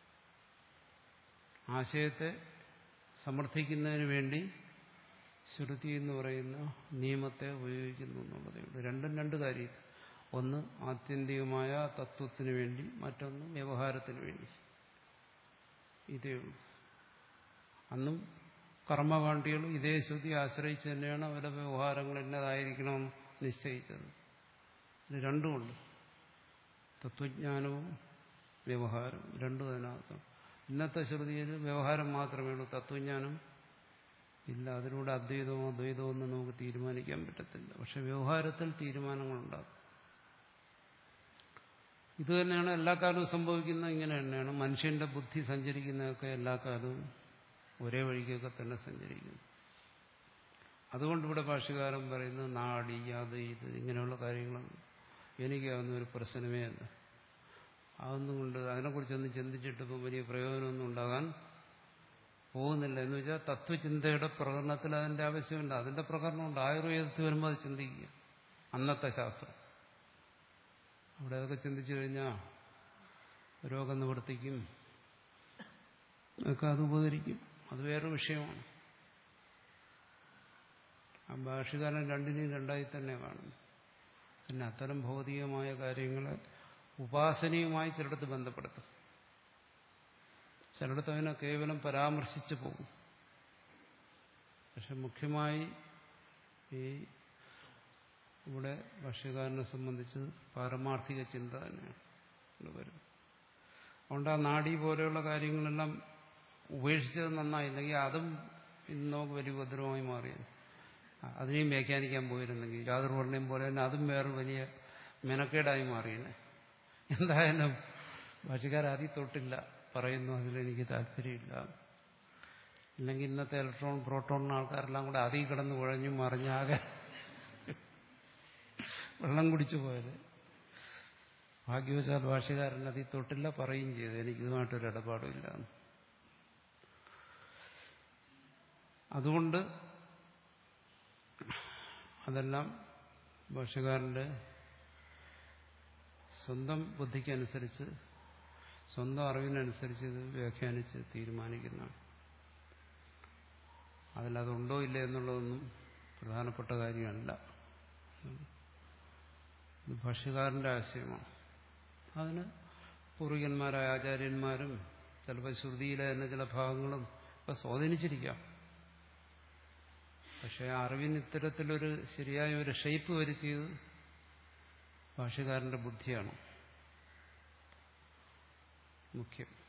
ആശയത്തെ സമർത്ഥിക്കുന്നതിന് വേണ്ടി ശ്രുതി എന്ന് പറയുന്ന നിയമത്തെ ഉപയോഗിക്കുന്നു എന്നുള്ളതേ ഉള്ളൂ രണ്ടും രണ്ട് കാര്യം ഒന്ന് ആത്യന്തികമായ തത്വത്തിന് വേണ്ടി മറ്റൊന്ന് വ്യവഹാരത്തിന് വേണ്ടി ഇതേ ഉള്ളൂ അന്നും കർമ്മകാണ്ഡികൾ ഇതേ ശ്രുതി ആശ്രയിച്ച് തന്നെയാണ് അവരുടെ വ്യവഹാരങ്ങൾ എന്നതായിരിക്കണം നിശ്ചയിച്ചത് ഇത് രണ്ടുമുണ്ട് തത്വജ്ഞാനവും വ്യവഹാരവും രണ്ടും അതിനകത്ത് ഇന്നത്തെ ശ്രുതിയിൽ വ്യവഹാരം മാത്രമേ ഉള്ളൂ തത്വജ്ഞാനം ഇല്ല അതിലൂടെ അദ്വൈതമോ അദ്വൈതമോ എന്ന് നമുക്ക് തീരുമാനിക്കാൻ പറ്റത്തില്ല പക്ഷെ വ്യവഹാരത്തിൽ തീരുമാനങ്ങളുണ്ടാകും ഇത് തന്നെയാണ് എല്ലാ കാലവും സംഭവിക്കുന്നത് ഇങ്ങനെ തന്നെയാണ് മനുഷ്യന്റെ ബുദ്ധി സഞ്ചരിക്കുന്നതൊക്കെ എല്ലാ കാലവും ഒരേ വഴിക്കൊക്കെ തന്നെ സഞ്ചരിക്കുന്നു അതുകൊണ്ട് ഇവിടെ ഭാഷകാരൻ പറയുന്നത് നാടി അത് ഇത് ഇങ്ങനെയുള്ള കാര്യങ്ങളൊന്നും എനിക്കാവുന്ന ഒരു പ്രശ്നമേ അല്ല അതൊന്നും കൊണ്ട് അതിനെക്കുറിച്ചൊന്നും ചിന്തിച്ചിട്ട് ഇപ്പം വലിയ പ്രയോജനമൊന്നും ഉണ്ടാകാൻ പോകുന്നില്ല എന്ന് വെച്ചാൽ തത്വചിന്തയുടെ പ്രകടനത്തിൽ അതിന്റെ ആവശ്യമുണ്ട് അതിന്റെ പ്രകടനമുണ്ട് ആയുർവേദത്തിൽ വരുമ്പോൾ അത് ചിന്തിക്കുക അന്നത്തെ ശാസ്ത്രം അവിടെ അതൊക്കെ ചിന്തിച്ചു കഴിഞ്ഞാൽ രോഗനിവൃത്തിക്കും ഒക്കെ അത് ഉപകരിക്കും അത് വേറെ വിഷയമാണ് ആ ഭാഷകാരൻ രണ്ടിനെയും രണ്ടായി തന്നെ കാണുന്നു പിന്നെ അത്തരം ഭൗതികമായ കാര്യങ്ങളെ ഉപാസനയുമായി ചിലടത്ത് ബന്ധപ്പെടുത്തും ചിലടത്ത് അതിനെ കേവലം പരാമർശിച്ചു പോകും പക്ഷെ മുഖ്യമായി ഈ ഇവിടെ ഭാഷ്യകാരനെ സംബന്ധിച്ച് പാരമാർത്ഥിക ചിന്ത തന്നെയാണ് ഇവിടെ വരും അതുകൊണ്ട് ആ നാഡി പോലെയുള്ള കാര്യങ്ങളെല്ലാം ഉപേക്ഷിച്ചത് നന്നായില്ലെങ്കിൽ അതും ഇന്ന് നമുക്ക് വലിയ ഉപദ്രവമായി മാറിയത് അതിനെയും വ്യാഖ്യാനിക്കാൻ പോയിരുന്നെങ്കിൽ ചാതുർവർണ്ണയം പോലെ തന്നെ അതും വേറെ വലിയ മെനക്കേടായി മാറിയത് എന്തായാലും ഭാഷകാരാദ്യം തൊട്ടില്ല പറയുന്നു അതിലെനിക്ക് താല്പര്യമില്ല ഇല്ലെങ്കിൽ ഇന്നത്തെ ഇലക്ട്രോൺ പ്രോട്ടോൺ ആൾക്കാരെല്ലാം കൂടെ അതിൽ കിടന്ന് കുഴഞ്ഞു മറിഞ്ഞാകെ വെള്ളം കുടിച്ചു പോയത് ഭാഗ്യവശാൽ ഭാഷകാരൻ അതിൽ തൊട്ടില്ല പറയുകയും ചെയ്തു എനിക്കിതുമായിട്ടൊരു ഇടപാടുമില്ല അതുകൊണ്ട് അതെല്ലാം ഭാഷകാരന്റെ സ്വന്തം ബുദ്ധിക്കനുസരിച്ച് സ്വന്തം അറിവിനനുസരിച്ച് ഇത് വ്യാഖ്യാനിച്ച് തീരുമാനിക്കുന്നതാണ് അതിലതുണ്ടോ ഇല്ല എന്നുള്ളതൊന്നും പ്രധാനപ്പെട്ട കാര്യമല്ല ഇത് ഭാഷ്യകാരന്റെ ആശയമാണ് അതിന് പൂർവികന്മാരായ ആചാര്യന്മാരും ചിലപ്പോൾ ശ്രുതിയിലെ തന്നെ ചില ഭാഗങ്ങളും ഒക്കെ സ്വാധീനിച്ചിരിക്കാം പക്ഷെ ആ അറിവിന് ഇത്തരത്തിലൊരു ശരിയായ ഒരു ഷേപ്പ് വരുത്തിയത് ഭാഷ്യകാരന്റെ ബുദ്ധിയാണ് മുഖ്യം